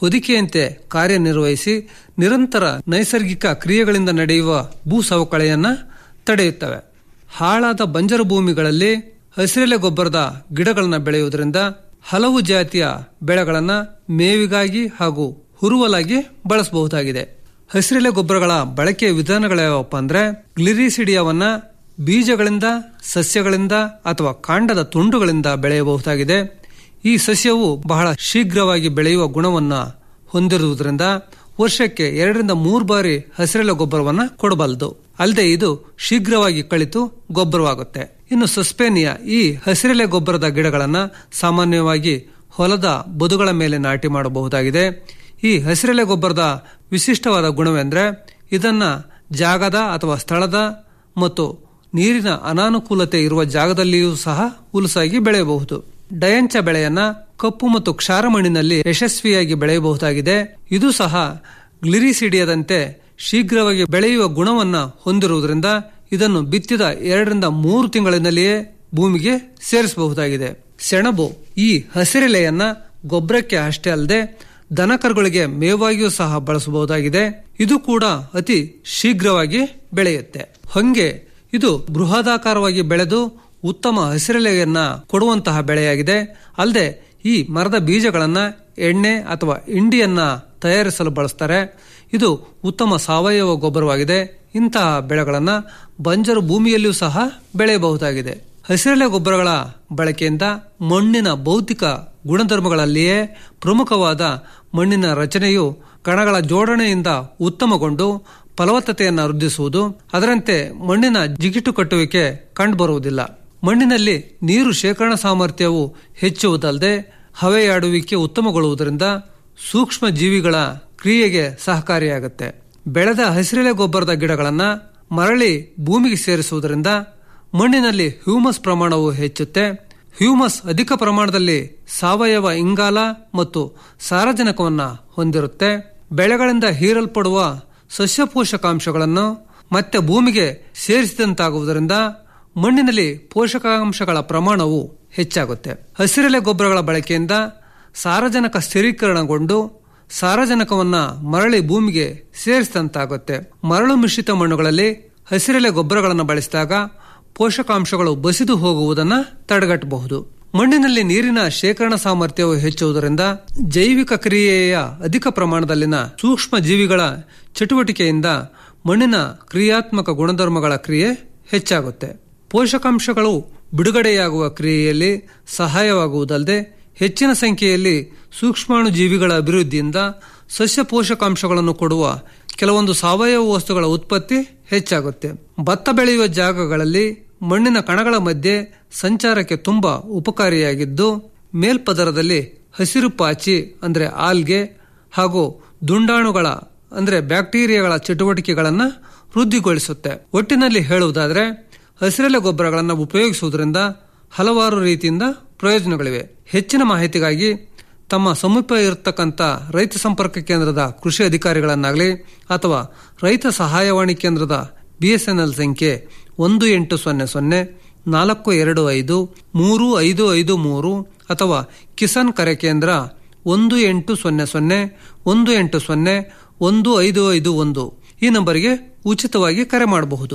ಹೊದಿಕೆಯಂತೆ ಕಾರ್ಯನಿರ್ವಹಿಸಿ ನಿರಂತರ ನೈಸರ್ಗಿಕ ಕ್ರಿಯೆಗಳಿಂದ ನಡೆಯುವ ಭೂ ಸವಕಳಿಯನ್ನ ತಡೆಯುತ್ತವೆ ಹಾಳಾದ ಬಂಜರು ಭೂಮಿಗಳಲ್ಲಿ ಹಸಿರೆಲೆ ಗೊಬ್ಬರದ ಗಿಡಗಳನ್ನು ಬೆಳೆಯುವುದರಿಂದ ಹಲವು ಜಾತಿಯ ಬೆಳೆಗಳನ್ನ ಮೇವಿಗಾಗಿ ಹಾಗೂ ಹುರುವಲಾಗಿ ಬಳಸಬಹುದಾಗಿದೆ ಹಸಿರೆಲೆ ಗೊಬ್ಬರಗಳ ಬಳಕೆಯ ವಿಧಾನಗಳ್ಯಾವಪ್ಪ ಅಂದ್ರೆ ಗ್ಲಿರಿಸಿಡಿಯವನ್ನ ಬೀಜಗಳಿಂದ ಸಸ್ಯಗಳಿಂದ ಅಥವಾ ಕಾಂಡದ ತುಂಡುಗಳಿಂದ ಬೆಳೆಯಬಹುದಾಗಿದೆ ಈ ಸಸ್ಯವು ಬಹಳ ಶೀಘ್ರವಾಗಿ ಬೆಳೆಯುವ ಗುಣವನ್ನ ಹೊಂದಿರುವುದರಿಂದ ವರ್ಷಕ್ಕೆ ಎರಡರಿಂದ ಮೂರು ಬಾರಿ ಹಸಿರೆಲೆ ಗೊಬ್ಬರವನ್ನ ಕೊಡಬಲ್ಲದು ಅಲ್ಲದೆ ಇದು ಶೀಘ್ರವಾಗಿ ಕಳಿತು ಗೊಬ್ಬರವಾಗುತ್ತೆ ಇನ್ನು ಸಸ್ಪೇನಿಯಾ ಈ ಹಸಿರೆಲೆ ಗೊಬ್ಬರದ ಗಿಡಗಳನ್ನ ಸಾಮಾನ್ಯವಾಗಿ ಹೊಲದ ಬದುಗಳ ಮೇಲೆ ನಾಟಿ ಮಾಡಬಹುದಾಗಿದೆ ಈ ಹಸಿರೆಲೆ ಗೊಬ್ಬರದ ವಿಶಿಷ್ಟವಾದ ಗುಣವೆಂದ್ರೆ ಇದನ್ನ ಜಾಗದ ಅಥವಾ ಸ್ಥಳದ ಮತ್ತು ನೀರಿನ ಅನಾನುಕೂಲತೆ ಇರುವ ಜಾಗದಲ್ಲಿಯೂ ಸಹ ಹುಲಸಾಗಿ ಬೆಳೆಯಬಹುದು ಡಯಂಚ ಬೆಳೆಯನ್ನ ಕಪ್ಪು ಮತ್ತು ಕ್ಷಾರ ಮಣ್ಣಿನಲ್ಲಿ ಯಶಸ್ವಿಯಾಗಿ ಬೆಳೆಯಬಹುದಾಗಿದೆ ಇದು ಸಹ ಗ್ಲಿರಿಸಿಡಿಯದಂತೆ ಶೀಘ್ರವಾಗಿ ಬೆಳೆಯುವ ಗುಣವನ್ನ ಹೊಂದಿರುವುದರಿಂದ ಇದನ್ನು ಬಿತ್ತಿದ ಎರಡರಿಂದ ಮೂರು ತಿಂಗಳಿನಲ್ಲಿಯೇ ಭೂಮಿಗೆ ಸೇರಿಸಬಹುದಾಗಿದೆ ಸೆಣಬು ಈ ಹಸಿರೆಲೆಯನ್ನ ಗೊಬ್ಬರಕ್ಕೆ ಅಷ್ಟೇ ಅಲ್ಲದೆ ದನಕರುಗಳಿಗೆ ಮೇವಾಗಿಯೂ ಸಹ ಬಳಸಬಹುದಾಗಿದೆ ಇದು ಕೂಡ ಅತಿ ಶೀಘ್ರವಾಗಿ ಬೆಳೆಯುತ್ತೆ ಹೊಂಗೆ ಇದು ಬೃಹದಾಕಾರವಾಗಿ ಬೆಳೆದು ಉತ್ತಮ ಹಸಿರೆಲೆಯನ್ನ ಕೊಡುವಂತಹ ಬೆಳೆಯಾಗಿದೆ ಅಲ್ಲದೆ ಈ ಮರದ ಬೀಜಗಳನ್ನ ಎಣ್ಣೆ ಅಥವಾ ಇಂಡಿಯನ್ನ ತಯಾರಿಸಲು ಬಳಸ್ತಾರೆ ಇದು ಉತ್ತಮ ಸಾವಯವ ಗೊಬ್ಬರವಾಗಿದೆ ಇಂತಹ ಬೆಳೆಗಳನ್ನ ಬಂಜರು ಭೂಮಿಯಲ್ಲಿಯೂ ಸಹ ಬೆಳೆಯಬಹುದಾಗಿದೆ ಹಸಿರೆಲೆ ಗೊಬ್ಬರಗಳ ಬಳಕೆಯಿಂದ ಮಣ್ಣಿನ ಭೌತಿಕ ಗುಣಧರ್ಮಗಳಲ್ಲಿಯೇ ಪ್ರಮುಖವಾದ ಮಣ್ಣಿನ ರಚನೆಯು ಕಣಗಳ ಜೋಡಣೆಯಿಂದ ಉತ್ತಮಗೊಂಡು ಫಲವತ್ತತೆಯನ್ನು ವೃದ್ಧಿಸುವುದು ಅದರಂತೆ ಮಣ್ಣಿನ ಜಿಗಿಟು ಕಟ್ಟುವಿಕೆ ಕಂಡುಬರುವುದಿಲ್ಲ ಮಣ್ಣಿನಲ್ಲಿ ನೀರು ಶೇಖರಣಾ ಸಾಮರ್ಥ್ಯವು ಹೆಚ್ಚುವುದಲ್ಲದೆ ಹವೆಯಾಡುವಿಕೆ ಉತ್ತಮಗೊಳ್ಳುವುದರಿಂದ ಸೂಕ್ಷ್ಮ ಜೀವಿಗಳ ಕ್ರಿಯೆಗೆ ಸಹಕಾರಿಯಾಗುತ್ತೆ ಬೆಳೆದ ಹಸಿರೆಲೆ ಗೊಬ್ಬರದ ಗಿಡಗಳನ್ನ ಮರಳಿ ಭೂಮಿಗೆ ಸೇರಿಸುವುದರಿಂದ ಮಣ್ಣಿನಲ್ಲಿ ಹ್ಯೂಮಸ್ ಪ್ರಮಾಣವು ಹೆಚ್ಚುತ್ತೆ ಹ್ಯೂಮಸ್ ಅಧಿಕ ಪ್ರಮಾಣದಲ್ಲಿ ಸಾವಯವ ಇಂಗಾಲ ಮತ್ತು ಸಾರಜನಕವನ್ನ ಹೊಂದಿರುತ್ತೆ ಬೆಳೆಗಳಿಂದ ಹೀರಲ್ಪಡುವ ಸಸ್ಯ ಪೋಷಕಾಂಶಗಳನ್ನು ಮತ್ತೆ ಭೂಮಿಗೆ ಸೇರಿಸಿದಂತಾಗುವುದರಿಂದ ಮಣ್ಣಿನಲ್ಲಿ ಪೋಷಕಾಂಶಗಳ ಪ್ರಮಾಣವು ಹೆಚ್ಚಾಗುತ್ತೆ ಹಸಿರೆಲೆ ಗೊಬ್ಬರಗಳ ಬಳಕೆಯಿಂದ ಸಾರಜನಕ ಸ್ಥಿರೀಕರಣಗೊಂಡು ಸಾರಜನಕವನ್ನ ಮರಳಿ ಭೂಮಿಗೆ ಸೇರಿಸಿದಂತಾಗುತ್ತೆ ಮರಳು ಮಿಶ್ರಿತ ಮಣ್ಣುಗಳಲ್ಲಿ ಹಸಿರೆಲೆ ಗೊಬ್ಬರಗಳನ್ನು ಬಳಸಿದಾಗ ಪೋಷಕಾಂಶಗಳು ಬಸಿದು ಹೋಗುವುದನ್ನು ತಡೆಗಟ್ಟಬಹುದು ಮಣ್ಣಿನಲ್ಲಿ ನೀರಿನ ಶೇಖರಣಾ ಸಾಮರ್ಥ್ಯವು ಹೆಚ್ಚುವುದರಿಂದ ಜೈವಿಕ ಕ್ರಿಯೆಯ ಅಧಿಕ ಪ್ರಮಾಣದಲ್ಲಿನ ಸೂಕ್ಷ್ಮ ಜೀವಿಗಳ ಚಟುವಟಿಕೆಯಿಂದ ಮಣ್ಣಿನ ಕ್ರಿಯಾತ್ಮಕ ಗುಣಧರ್ಮಗಳ ಕ್ರಿಯೆ ಹೆಚ್ಚಾಗುತ್ತೆ ಪೋಷಕಾಂಶಗಳು ಬಿಡುಗಡೆಯಾಗುವ ಕ್ರಿಯೆಯಲ್ಲಿ ಸಹಾಯವಾಗುವುದಲ್ಲದೆ ಹೆಚ್ಚಿನ ಸಂಖ್ಯೆಯಲ್ಲಿ ಸೂಕ್ಷ್ಮಾಣು ಜೀವಿಗಳ ಅಭಿವೃದ್ಧಿಯಿಂದ ಸಸ್ಯ ಪೋಷಕಾಂಶಗಳನ್ನು ಕೊಡುವ ಕೆಲವೊಂದು ಸಾವಯವ ವಸ್ತುಗಳ ಉತ್ಪತ್ತಿ ಹೆಚ್ಚಾಗುತ್ತೆ ಭತ್ತ ಬೆಳೆಯುವ ಜಾಗಗಳಲ್ಲಿ ಮಣ್ಣಿನ ಕಣಗಳ ಮಧ್ಯೆ ಸಂಚಾರಕ್ಕೆ ತುಂಬಾ ಉಪಕಾರಿಯಾಗಿದ್ದು ಮೇಲ್ಪದರದಲ್ಲಿ ಹಸಿರು ಪಾಚಿ ಅಂದ್ರೆ ಆಲ್ಗೆ ಹಾಗೂ ದುಂಡಾಣುಗಳ ಅಂದ್ರೆ ಬ್ಯಾಕ್ಟೀರಿಯಾಗಳ ಚಟುವಟಿಕೆಗಳನ್ನು ವೃದ್ಧಿಗೊಳಿಸುತ್ತೆ ಒಟ್ಟಿನಲ್ಲಿ ಹೇಳುವುದಾದ್ರೆ ಹಸಿರೆಲೆ ಗೊಬ್ಬರಗಳನ್ನು ಉಪಯೋಗಿಸುವುದರಿಂದ ಹಲವಾರು ರೀತಿಯಿಂದ ಪ್ರಯೋಜನಗಳಿವೆ ಹೆಚ್ಚಿನ ಮಾಹಿತಿಗಾಗಿ ತಮ್ಮ ಸಮೀಪ ಇರತಕ್ಕಂಥ ರೈತ ಸಂಪರ್ಕ ಕೇಂದ್ರದ ಕೃಷಿ ಅಧಿಕಾರಿಗಳನ್ನಾಗಲಿ ಅಥವಾ ರೈತ ಸಹಾಯವಾಣಿ ಕೇಂದ್ರದ ಬಿಎಸ್ಎನ್ಎಲ್ ಸಂಖ್ಯೆ ಒಂದು ಎಂಟು ಸೊನ್ನೆ ಸೊನ್ನೆ ನಾಲ್ಕು ಎರಡು ಐದು ಮೂರು ಐದು ಐದು ಮೂರು ಅಥವಾ ಕಿಸಾನ್ ಕರೆ ಕೇಂದ್ರ ಒಂದು ಎಂಟು ಸೊನ್ನೆ ಸೊನ್ನೆ ಒಂದು ಎಂಟು ಸೊನ್ನೆ ಒಂದು ಐದು ಐದು ಒಂದು ಈ ನಂಬರಿಗೆ ಉಚಿತವಾಗಿ ಕರೆ ಮಾಡಬಹುದು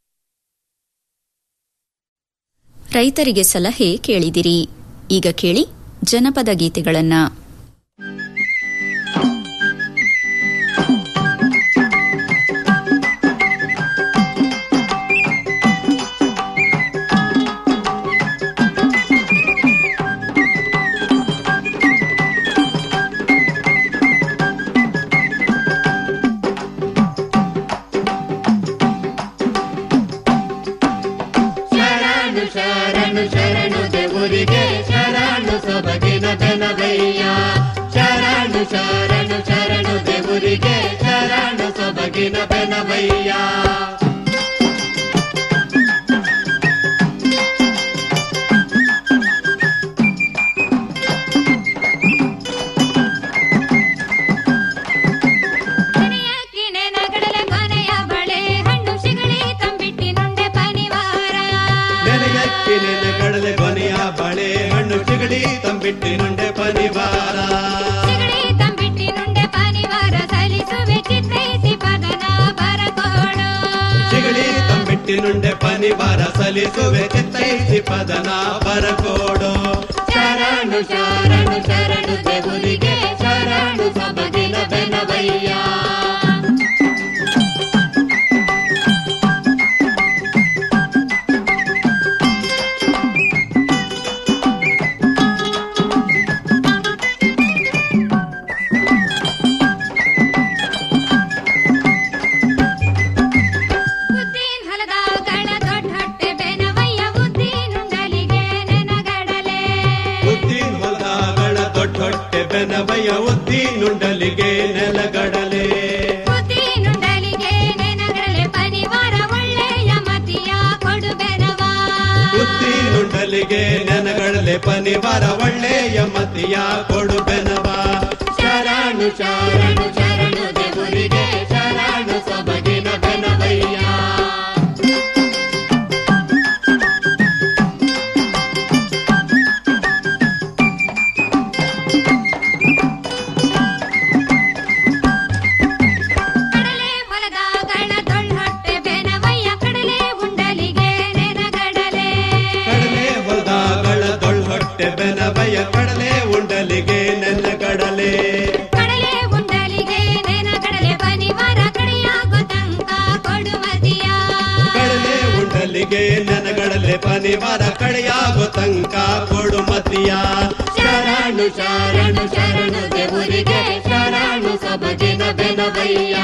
ರೈತರಿಗೆ ಸಲಹೆ ಕೇಳಿದಿರಿ ಈಗ ಕೇಳಿ ಜನಪದ ಗೀತೆಗಳನ್ನ
ಶರಣು ಶರಣು ಶರಣು ದೇವರಿಗೆ ಶರಣು ಸೊಬಗಿನ ಬೆನವಯ್ಯ ಶರಣು ಶರಣು ಶರಣು ದೇವರಿಗೆ ಶರಣು ಸೊಬಗಿನ ಬೆನವಯ್ಯ
ನಗಡಲ ಕೊನೆಯ ಬಳೆ ಹಣ್ಣು ಸಿಗಳಿ ತಂಬಿಟ್ಟಿ ನುಂಡೆ ಪನಿವಾರ
ನೆನೆಯಕ್ಕಿ ನೆನೆಗಡಲೆ ಕೊನೆಯ ಬಳೆ ಹಣ್ಣು ಚಿಗಡಿ ತಂಬಿಟ್ಟಿ ನುಂಡೆ ಪನಿವಾರ
ಸಿಗಳಿ ತಂಬಿಟ್ಟಿ ನುಂಡೆ
ಮುತ್ತಿನುಂಡೆ ಪನಿವಾರ ಸಲ್ಲಿಸುವೆ ಚಿತ್ತೈಸಿ ಪದನ ಬರಕೋಡು
ಶರಣು ಶರಣು ಶರಣು ದೇವರಿಗೆ ಶರಣು ಸೊಬಗಿನ ಬೆನವಯ್ಯ
ಉದ್ದಿನ ಹೊಲದಾಗಳ ದೊಡ್ಡ ಹೊಟ್ಟೆ ಬೆನವಯ್ಯ ಉದ್ದಿನುಂಡಲಿಗೆ ನೆನಗಡಲೆ
ಉದ್ದಿನ ಹೊಲಗಳ ದೊಡ್ಡ ಹೊಟ್ಟೆ ಬೆನವಯ್ಯ ಉದ್ದಿನುಂಡಲಿಗೆ ನೆಲಗಡಲೆ
ಉದ್ದಿನುಂಡಲಿಗೆ ನೆನಗಡಲೆ ಪನಿವಾರ ಒಳ್ಳೆಯ ಮತಿಯ ಕೊಡು ಬೆನವ
ಉದ್ದಿನುಂಡಲಿಗೆ ನೆನಗಡಲೆ ಪನಿವಾರ ಒಳ್ಳೆಯ ಮತಿಯ ಕೊಡು ಬೆನವ
ಶರಣು ಶರಣು ಶರಣು ದೇವರಿಗೆ ಶರಣು ಸೊಬಗಿನ ಬೆನವಯ್ಯ
ಕಡಲೆ ಹೊಲದಾಗಳ ದೊಡ್ಡ ಹೊಟ್ಟೆ ಬೆನವಯ್ಯ ಕಡಲೆ ಉಂಡಲಿಗೆ ನೆನಗಡಲೆ
ಕಡಲೆ ಹೊಲಗಳ ದೊಡ್ಡ ಹೊಟ್ಟೆ ಬೆನವಯ್ಯ ಕಡಲೆ ಉಂಡಲಿಗೆ ನೆನಗಡಲೆ
ಕಡಲೆ ಉಂಡಲಿಗೆ ನೆನಗಡಲೆ ಪನಿವಾರ ಕಡೆಯಾಗೋ ತನಕ ಕೊಡು ಮತಿಯ
ಕಡಲೆ ಉಂಡಲಿಗೆ ನೆನಗಡಲೆ ಪನಿವಾರ ಕಡೆಯಾಗೋ ತನಕ ಕೊಡು ಮತಿಯ
ಶರಣು ಶರಣು ಶರಣು ದೇವರಿಗೆ ಶರಣು ಸೊಬಗಿನ ಬೆನವಯ್ಯ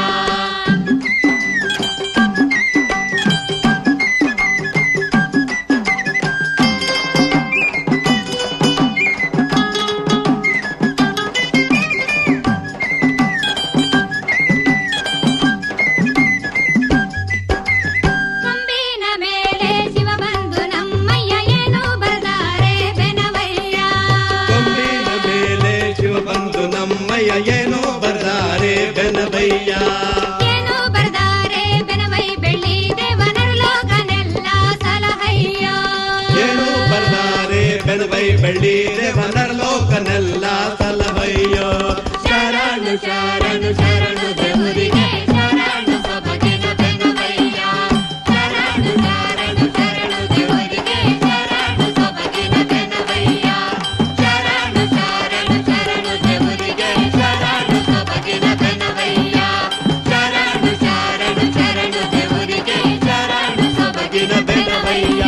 ಕೊಂಬಿನ ಮೇಲೆ ಶಿವ ಬಂದು ನಮ್ಮಯ್ಯ ಏನು ಬರದಾರೆ ಬೆನವಯ್ಯ
ಕೊಂಬಿನ ಮೇಲೆ ಶಿವ ಬಂದು ನಮ್ಮಯ್ಯ ಏನೋ ಬರ್ದಾರೆ ಬೆನವಯ್ಯ
ಏನು ಬರದಾರೆ ಬೆನವೈ ಬೆಳ್ಳಿ ದೇವನರು ಲೋಕನೆಲ್ಲ ಸಲಹಯ್ಯ
ಏನೋ ಬರ್ದಾರೆ ಬೆನವೈ ಬೆಳ್ಳಿ ದೇವನರ ಲೋಕನೆಲ್ಲ ಸಲಹಯ್ಯೋ
ಶರಣು ಶರಣು ಶರಣು ದೇವರಿಗೆ ಶರಣು ಸೊಬಗಿನ ಬೆನವಯ್ಯ ಶರಣು ಶರಣು ಶರಣು ದೇವರಿಗೆ ಶರಣು ಸೊಬಗಿನ ಬೆನವಯ್ಯ ಶರಣು ಶರಣು ಶರಣು ದೇವರಿಗೆ ಶರಣು ಸೊಬಗಿನ ಬೆನವಯ್ಯ ಶರಣು ಶರಣು ಶರಣು ದೇವರಿಗೆ ಶರಣು ಸೊಬಗಿನ ಬೆನವಯ್ಯ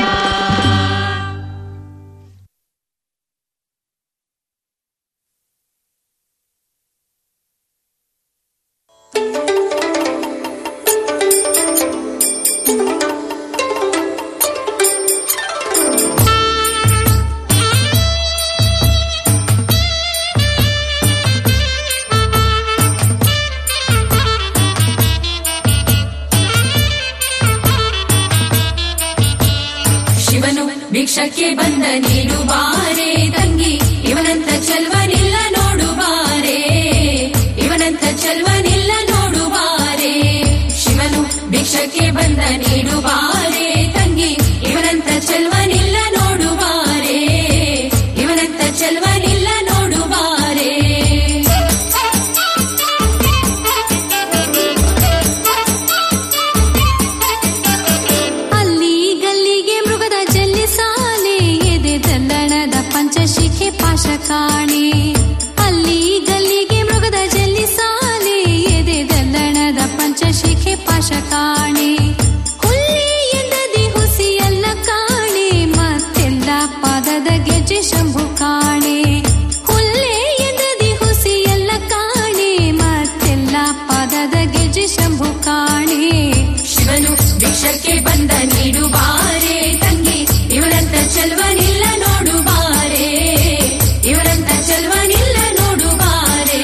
ಶಿವನು ಭಿಕ್ಷಕ್ಕೆ ಬಂದ ನೀಡು ಬಾರೆ ತಂಗಿ ಇವನಂತ ಚೆಲ್ವನಿಲ್ಲ ನೋಡು ಬಾರೆ ಇವನಂತ ಚೆಲ್ವನಿಲ್ಲ ನೋಡು ಬಾರೆ ಶಿವನು ಭಿಕ್ಷಕ್ಕೆ ಬಂದ ನೀಡು ಬಾರೆ ತಂಗಿ ಇವನಂತ ಚೆಲ್ವನಿಲ್ಲ ನೋಡು ಬಾರೆ ಇವನಂತ ಚೆಲ್ವನಿಲ್ಲ ನೋಡು ಬಾರೆ
ಅಲ್ಲಿ ಗಲ್ಲಿಗೆ ಮೃಗದ ಜಲ್ಲಿ ಸಾಲೆ ಎದೆ ದಂಡಣದ ಪಂಚಶಿಖೆ ಪಾಶ ಕಾಣೆ ಅಲ್ಲಿ ಗಲ್ಲಿಗೆ ಮೃಗದ ಜಲ್ಲಿ ಸಾಲೆ ಎದೆ ದಂಡಣದ ಪಂಚಶಿಖೆ ಪಾಶ ಕಾಣೆ ಹುಲ್ಲಿ ಎಂದದಿ ಹುಸಿ ಎಲ್ಲ ಕಾಣೆ ಮತ್ತೆಲ್ಲ ಪಾದದ ಗೆಜ್ಜೆ ಶಂಭು ಕಾಣೆ ಹುಲ್ಲೆ ಎಂದದಿ ಹುಸಿ ಎಲ್ಲ ಕಾಣೆ ಮತ್ತೆಲ್ಲ ಪಾದದ ಗೆಜ್ಜೆ ಶಂಭು ಕಾಣೆ
ಶಿವನು ಭಿಕ್ಷಕ್ಕೆ ಬಂದ ನೀಡು ಬಾರೆ ತಂಗಿ ಇವನಂತ ಚೆಲ್ವನಿಲ್ಲ ನೋಡು ಬಾರೆ ಇವನಂತ ಚೆಲ್ವನಿಲ್ಲ ನೋಡು ಬಾರೆ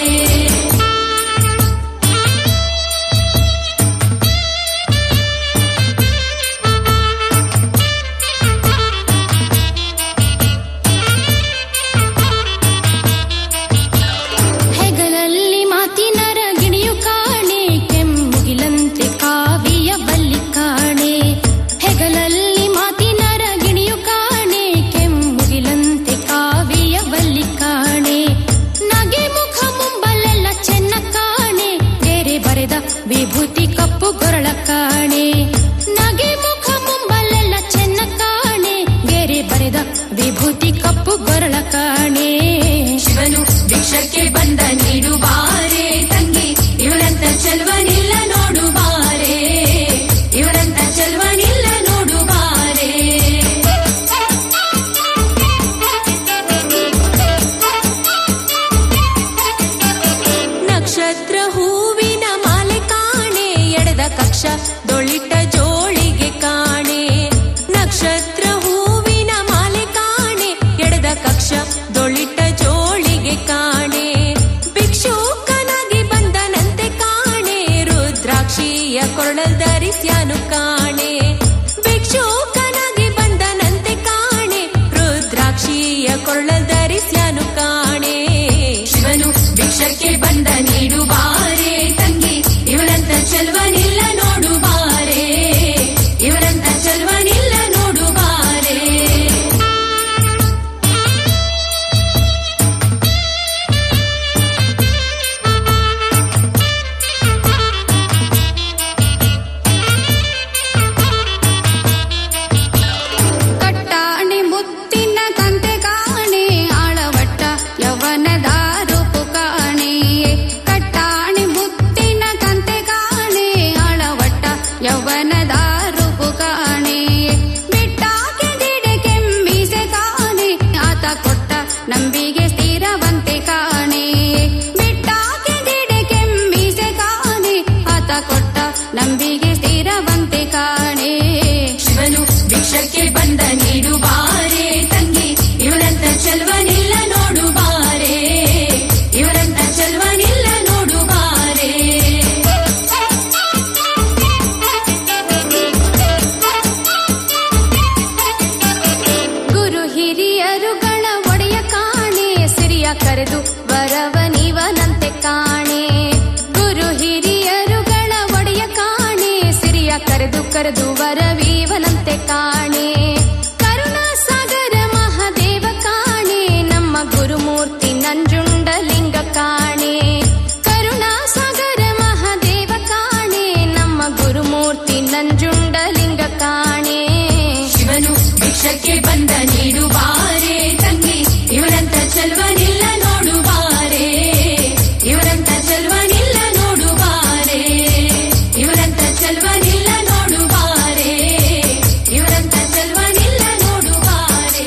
ಹೆಗಲಲ್ಲಿ ಮಾತಿನರ ಗಿಣಿಯು ಕಾಣೆ ಕೆಮ್ಮುಗಿಲಂತೆ ಕಾವಿಯ ಬಲ್ಲಿ ಕಾಣೆ ಹೆಗಲಲ್ಲಿ ಮಾತಿನರ ಗಿಣಿಯು ಕಾಣೆ ಕೆಮ್ಮುಗಿಲಂತೆ ಕಾವಿಯ ಬಲ್ಲಿ ಕಾಣೆ ನಗೆ ಮುಖ ಮುಂಬಲೆಲ್ಲ ಚೆನ್ನ ಕಾಣೆ ಬೇರೆ ಬರೆದ ವಿಭೂತಿ ಕಪ್ಪು ಗೊರಳ ಕಾಣೆ ನಗೆ ಮುಖ ಮುಂಬ
ನೀಡು ಬಾರೆ ತಂಗಿ ಇವರಂತ ಚೆಲ್ವನಿಲ್ಲ ನೋಡು ಬಾರೆ ಇವರಂತ ಚೆಲ್ವನಿಲ್ಲ ನೋಡು ಬಾರೆ ನಕ್ಷತ್ರ ಹೂವಿನ ಮಾಲೆ ಕಾಣೆ ಎಡೆದ ಕಕ್ಷ ದೊಳಿಟ ಜೋಳಿಗೆ ಕಾಣೆ ನಕ್ಷತ್ರ ಹೂವಿನ ಮಾಲೆ ಕಾಣೆ ಎಡೆದ ಕಕ್ಷ ದೊಳಿಟ ಜೋಳಿಗೆ ಕಾಣೆ ಭಿಕ್ಷುಕನಾಗಿ ಬಂದನಂತೆ ಕಾಣೆ ರುದ್ರಾಕ್ಷಿಯ ಕೊರಳಲ್ ಧರಿಸ್ಯಾನು ಕಾಣೆ ಭಿಕ್ಷುಕನಾಗಿ ಬಂದನಂತೆ ಕಾಣೆ ರುದ್ರಾಕ್ಷಿಯ ಕೊರಳಲ್ ಧರಿಸ್ಯಾನು ಕಾಣೆ ಶಿವನು ಭಿಕ್ಷಕ್ಕೆ ಬಂದ ನೀಡು ಬಾರೆ ತಂಗಿ ಇವರಂತ ಚೆಲ್ವನಿಲ್ಲ ನೋಡು ಬಾರೆ ಇವರಂತ ಚೆಲ್ವನಿಲ್ಲ ನೋಡು ಬಾರೆ
ಕಟ್ಟಾಣಿ ಮುತ್ತಿನ ಕಂತೆ ಕಾಣೆ ಆಳವಟ್ಟ ಯವನದ ರೂಪು ಕಾಣೆ ಕಟ್ಟಾಣಿ ಮುತ್ತಿನ ಕಂತೆ ಕಾಣೆ ಆಳವಟ್ಟ ಯವನದ ರೂಪು ಕಾಣೆ ಬಿಟ್ಟಾಕೆ ದಿಡೆ ಕೆಂಬಿಸೆ ಕಾಣೆ ಆತ ಕೊಟ್ಟ ನಂಬಿಗೆ ಸ್ಥಿರವಂತೆ ಕಾಣೆ ಬಿಟ್ಟಾಕೆ ದಿಡೆ ಕೆಂಬಿಸೆ ಕಾಣೆ ಆತ ಕೊಟ್ಟ ನಂಬಿಗೆ ಸ್ಥಿರವಂತೆ ಕಾಣೆ
ಶಿವನು ಭಿಕ್ಷಕ್ಕೆ ಬಂದ ನೀಡು ಬಾರೆ ತಂಗಿ ಇವರಂತ ಚೆಲ್ವನಿಲ್ಲ ನೋಡು ಬಾರೆ ಇವರಂತ ಚೆಲ್ವನಿಲ್ಲ ನೋಡು ಬಾರೆ
ಗುರು ಹಿರಿಯರುಗಳ ಒಡೆಯ ಕಾಣೆ ಸಿರಿಯ ಕರೆದು ವರವ ನೀವನಂತೆ ಕಾಣೆ ಗುರು ಹಿರಿಯರುಗಳ ಒಡೆಯ ಕಾಣೆ ಸಿರಿಯ ಕರೆದು ಕರೆದು ವರವೀವನಂತೆ ಕಾಣೆ ಕರುಣಾ ಸಾಗರ ಮಹಾದೇವ ಕಾಣೆ ನಮ್ಮ ಗುರುಮೂರ್ತಿ ನಂಜುಂಡಲಿಂಗ ಕಾಣೆ ಕರುಣಾ ಸಾಗರ ಮಹಾದೇವ ಕಾಣೆ ನಮ್ಮ ಗುರುಮೂರ್ತಿ ನಂಜುಂಡಲಿಂಗ ಕಾಣೆ
ಶಿವನು ಭಿಕ್ಷಕ್ಕೆ ಬಂದ ನೀಡು ಬಾರೆ ತಂಗಿ ಇವರಂತ ಚೆಲ್ವನಿಲ್ಲ ನೋಡು ಬಾರೆ ಇವರಂತ ಚೆಲ್ವನಿಲ್ಲ ನೋಡು ಬಾರೆ ಇವರಂತ ಚೆಲ್ವನಿಲ್ಲ ನೋಡು ಬಾರೆ ಇವರಂತ ಚೆಲ್ವನಿಲ್ಲ ನೋಡು ಬಾರೆ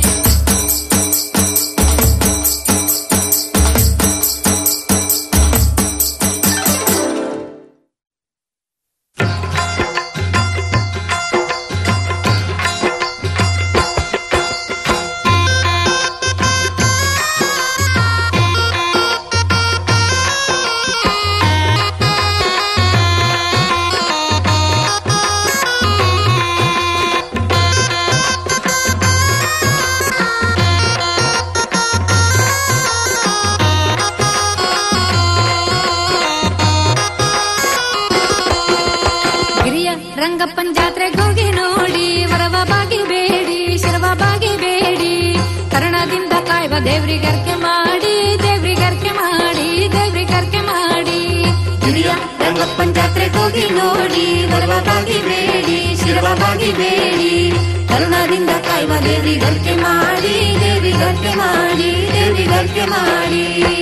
ಗಿರಿಯ ರಂಗಪ್ಪನ್ ಜಾತ್ರೆಗೆ ಹೋಗಿ ನೋಡಿ ವರವ ಬಾಗಿ ಬೇಡಿ ಶಿರವ ಬಾಗಿ ಬೇಡಿ ಕರುಣದಿಂದ ಕಾಯ್ವ ದೇವ್ರಿಗರ್ಕೆ ಮಾಡಿ ದೇವ್ರಿಗರ್ಕೆ ಮಾಡಿ ದೇವ್ರಿಗರ್ಕೆ ಮಾಡಿ
ಹಿರಿಯ ರಂಗಪ್ಪನ್ ಜಾತ್ರೆಗೆ ಹೋಗಿ ನೋಡಿ ವರವ ಬಾಗಿ ಬೇಡಿ ಶಿರವ ಬಾಗಿ ಬೇಡಿ ಕರುಣಾದಿಂದ ಕಾಯುವ ದೇವಿ ಗರ್ಕೆ ಮಾಡಿ ದೇವಿ ಗರ್ಕೆ ಮಾಡಿ ದೇವಿ ಗರ್ಕೆ ಮಾಡಿ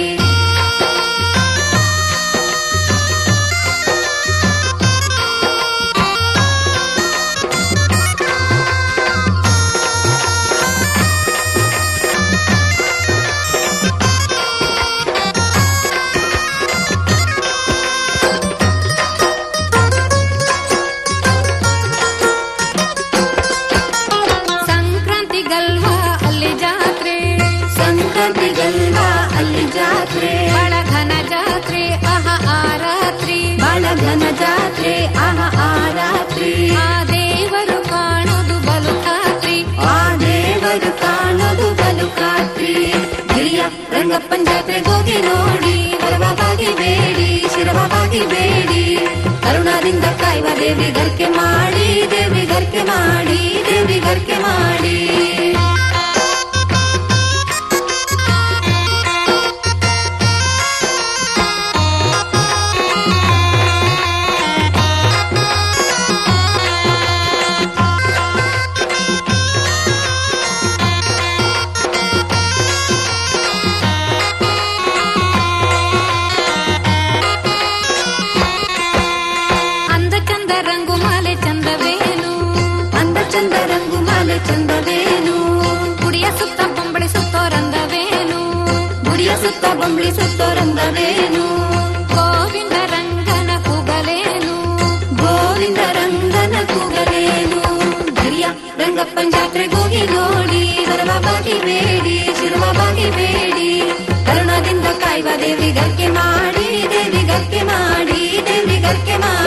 ಸಂಕ್ರಾಂತಿ ಗಲ್ವಾ ಅಲ್ಲಿ ಜಾತ್ರೆ
ಸಂಕ್ರಾಂತಿ ಗಲ್ವಾ ಅಲ್ಲಿ ಜಾತ್ರೆ
ಬಹಳ ಘನ ಜಾತ್ರೆ ಆಹ ಆ ರಾತ್ರಿ
ಬಾಳ ಘನ ಜಾತ್ರೆ ಆಹ ಆ ರಾತ್ರಿ
ಆ ದೇವರು ಕಾಣೋದು ಬಲು ಖಾತ್ರಿ
ಆ ದೇವರು ಕಾಣೋದು ಬಲು ಖಾತ್ರಿ ಹಿರಿಯ ರಂಗಪ್ಪನ್ ಜಾತ್ರೆಗೆ ಹೋಗಿ ನೋಡಿ ವರವ ಬಾಗಿ ಬೇಡಿ ಶಿರವ ಬಾಗಿ ಬೇಡಿ ಕರುಣಾದಿಂದ ಕಾಯುವ ದೇವಿ ಗರ್ಕೆ ಮಾಡಿ ದೇವಿ ಗರ್ಕೆ ಮಾಡಿ ದೇವಿ ಗರ್ಕೆ ಮಾಡಿ
ಚಂದವೇನು
ಗುಡಿಯ ಸುತ್ತ ಬೊಂಬಳಿ ಸುತ್ತೋರಂದವೇನು
ಗುಡಿಯ ಸುತ್ತ ಬೊಂಬಳಿ ಸುತ್ತೋರಂದವೇನು
ಗೋವಿಂದ ರಂಗನ ಕೂಗಲೇನು
ಗೋವಿಂದ ರಂಗನ ಕೂಗಲೇನು ಗಿರಿಯ ರಂಗಪ್ಪನ ಜಾತ್ರೆಗೋಗಿ ನೋಡಿ ವರವ ಬಾಗಿ ಬೇಡಿ ಶಿರುವ ಬಾಗಿ ಬೇಡಿ ಕರುಣದಿಂದ ಕಾಯುವ ದೇವಿ ಗರ್ಕೆ ಮಾಡಿ ದೇವಿ ಗರ್ಕೆ ಮಾಡಿ ದೇವಿ ಗರ್ಕೆ ಮಾಡಿ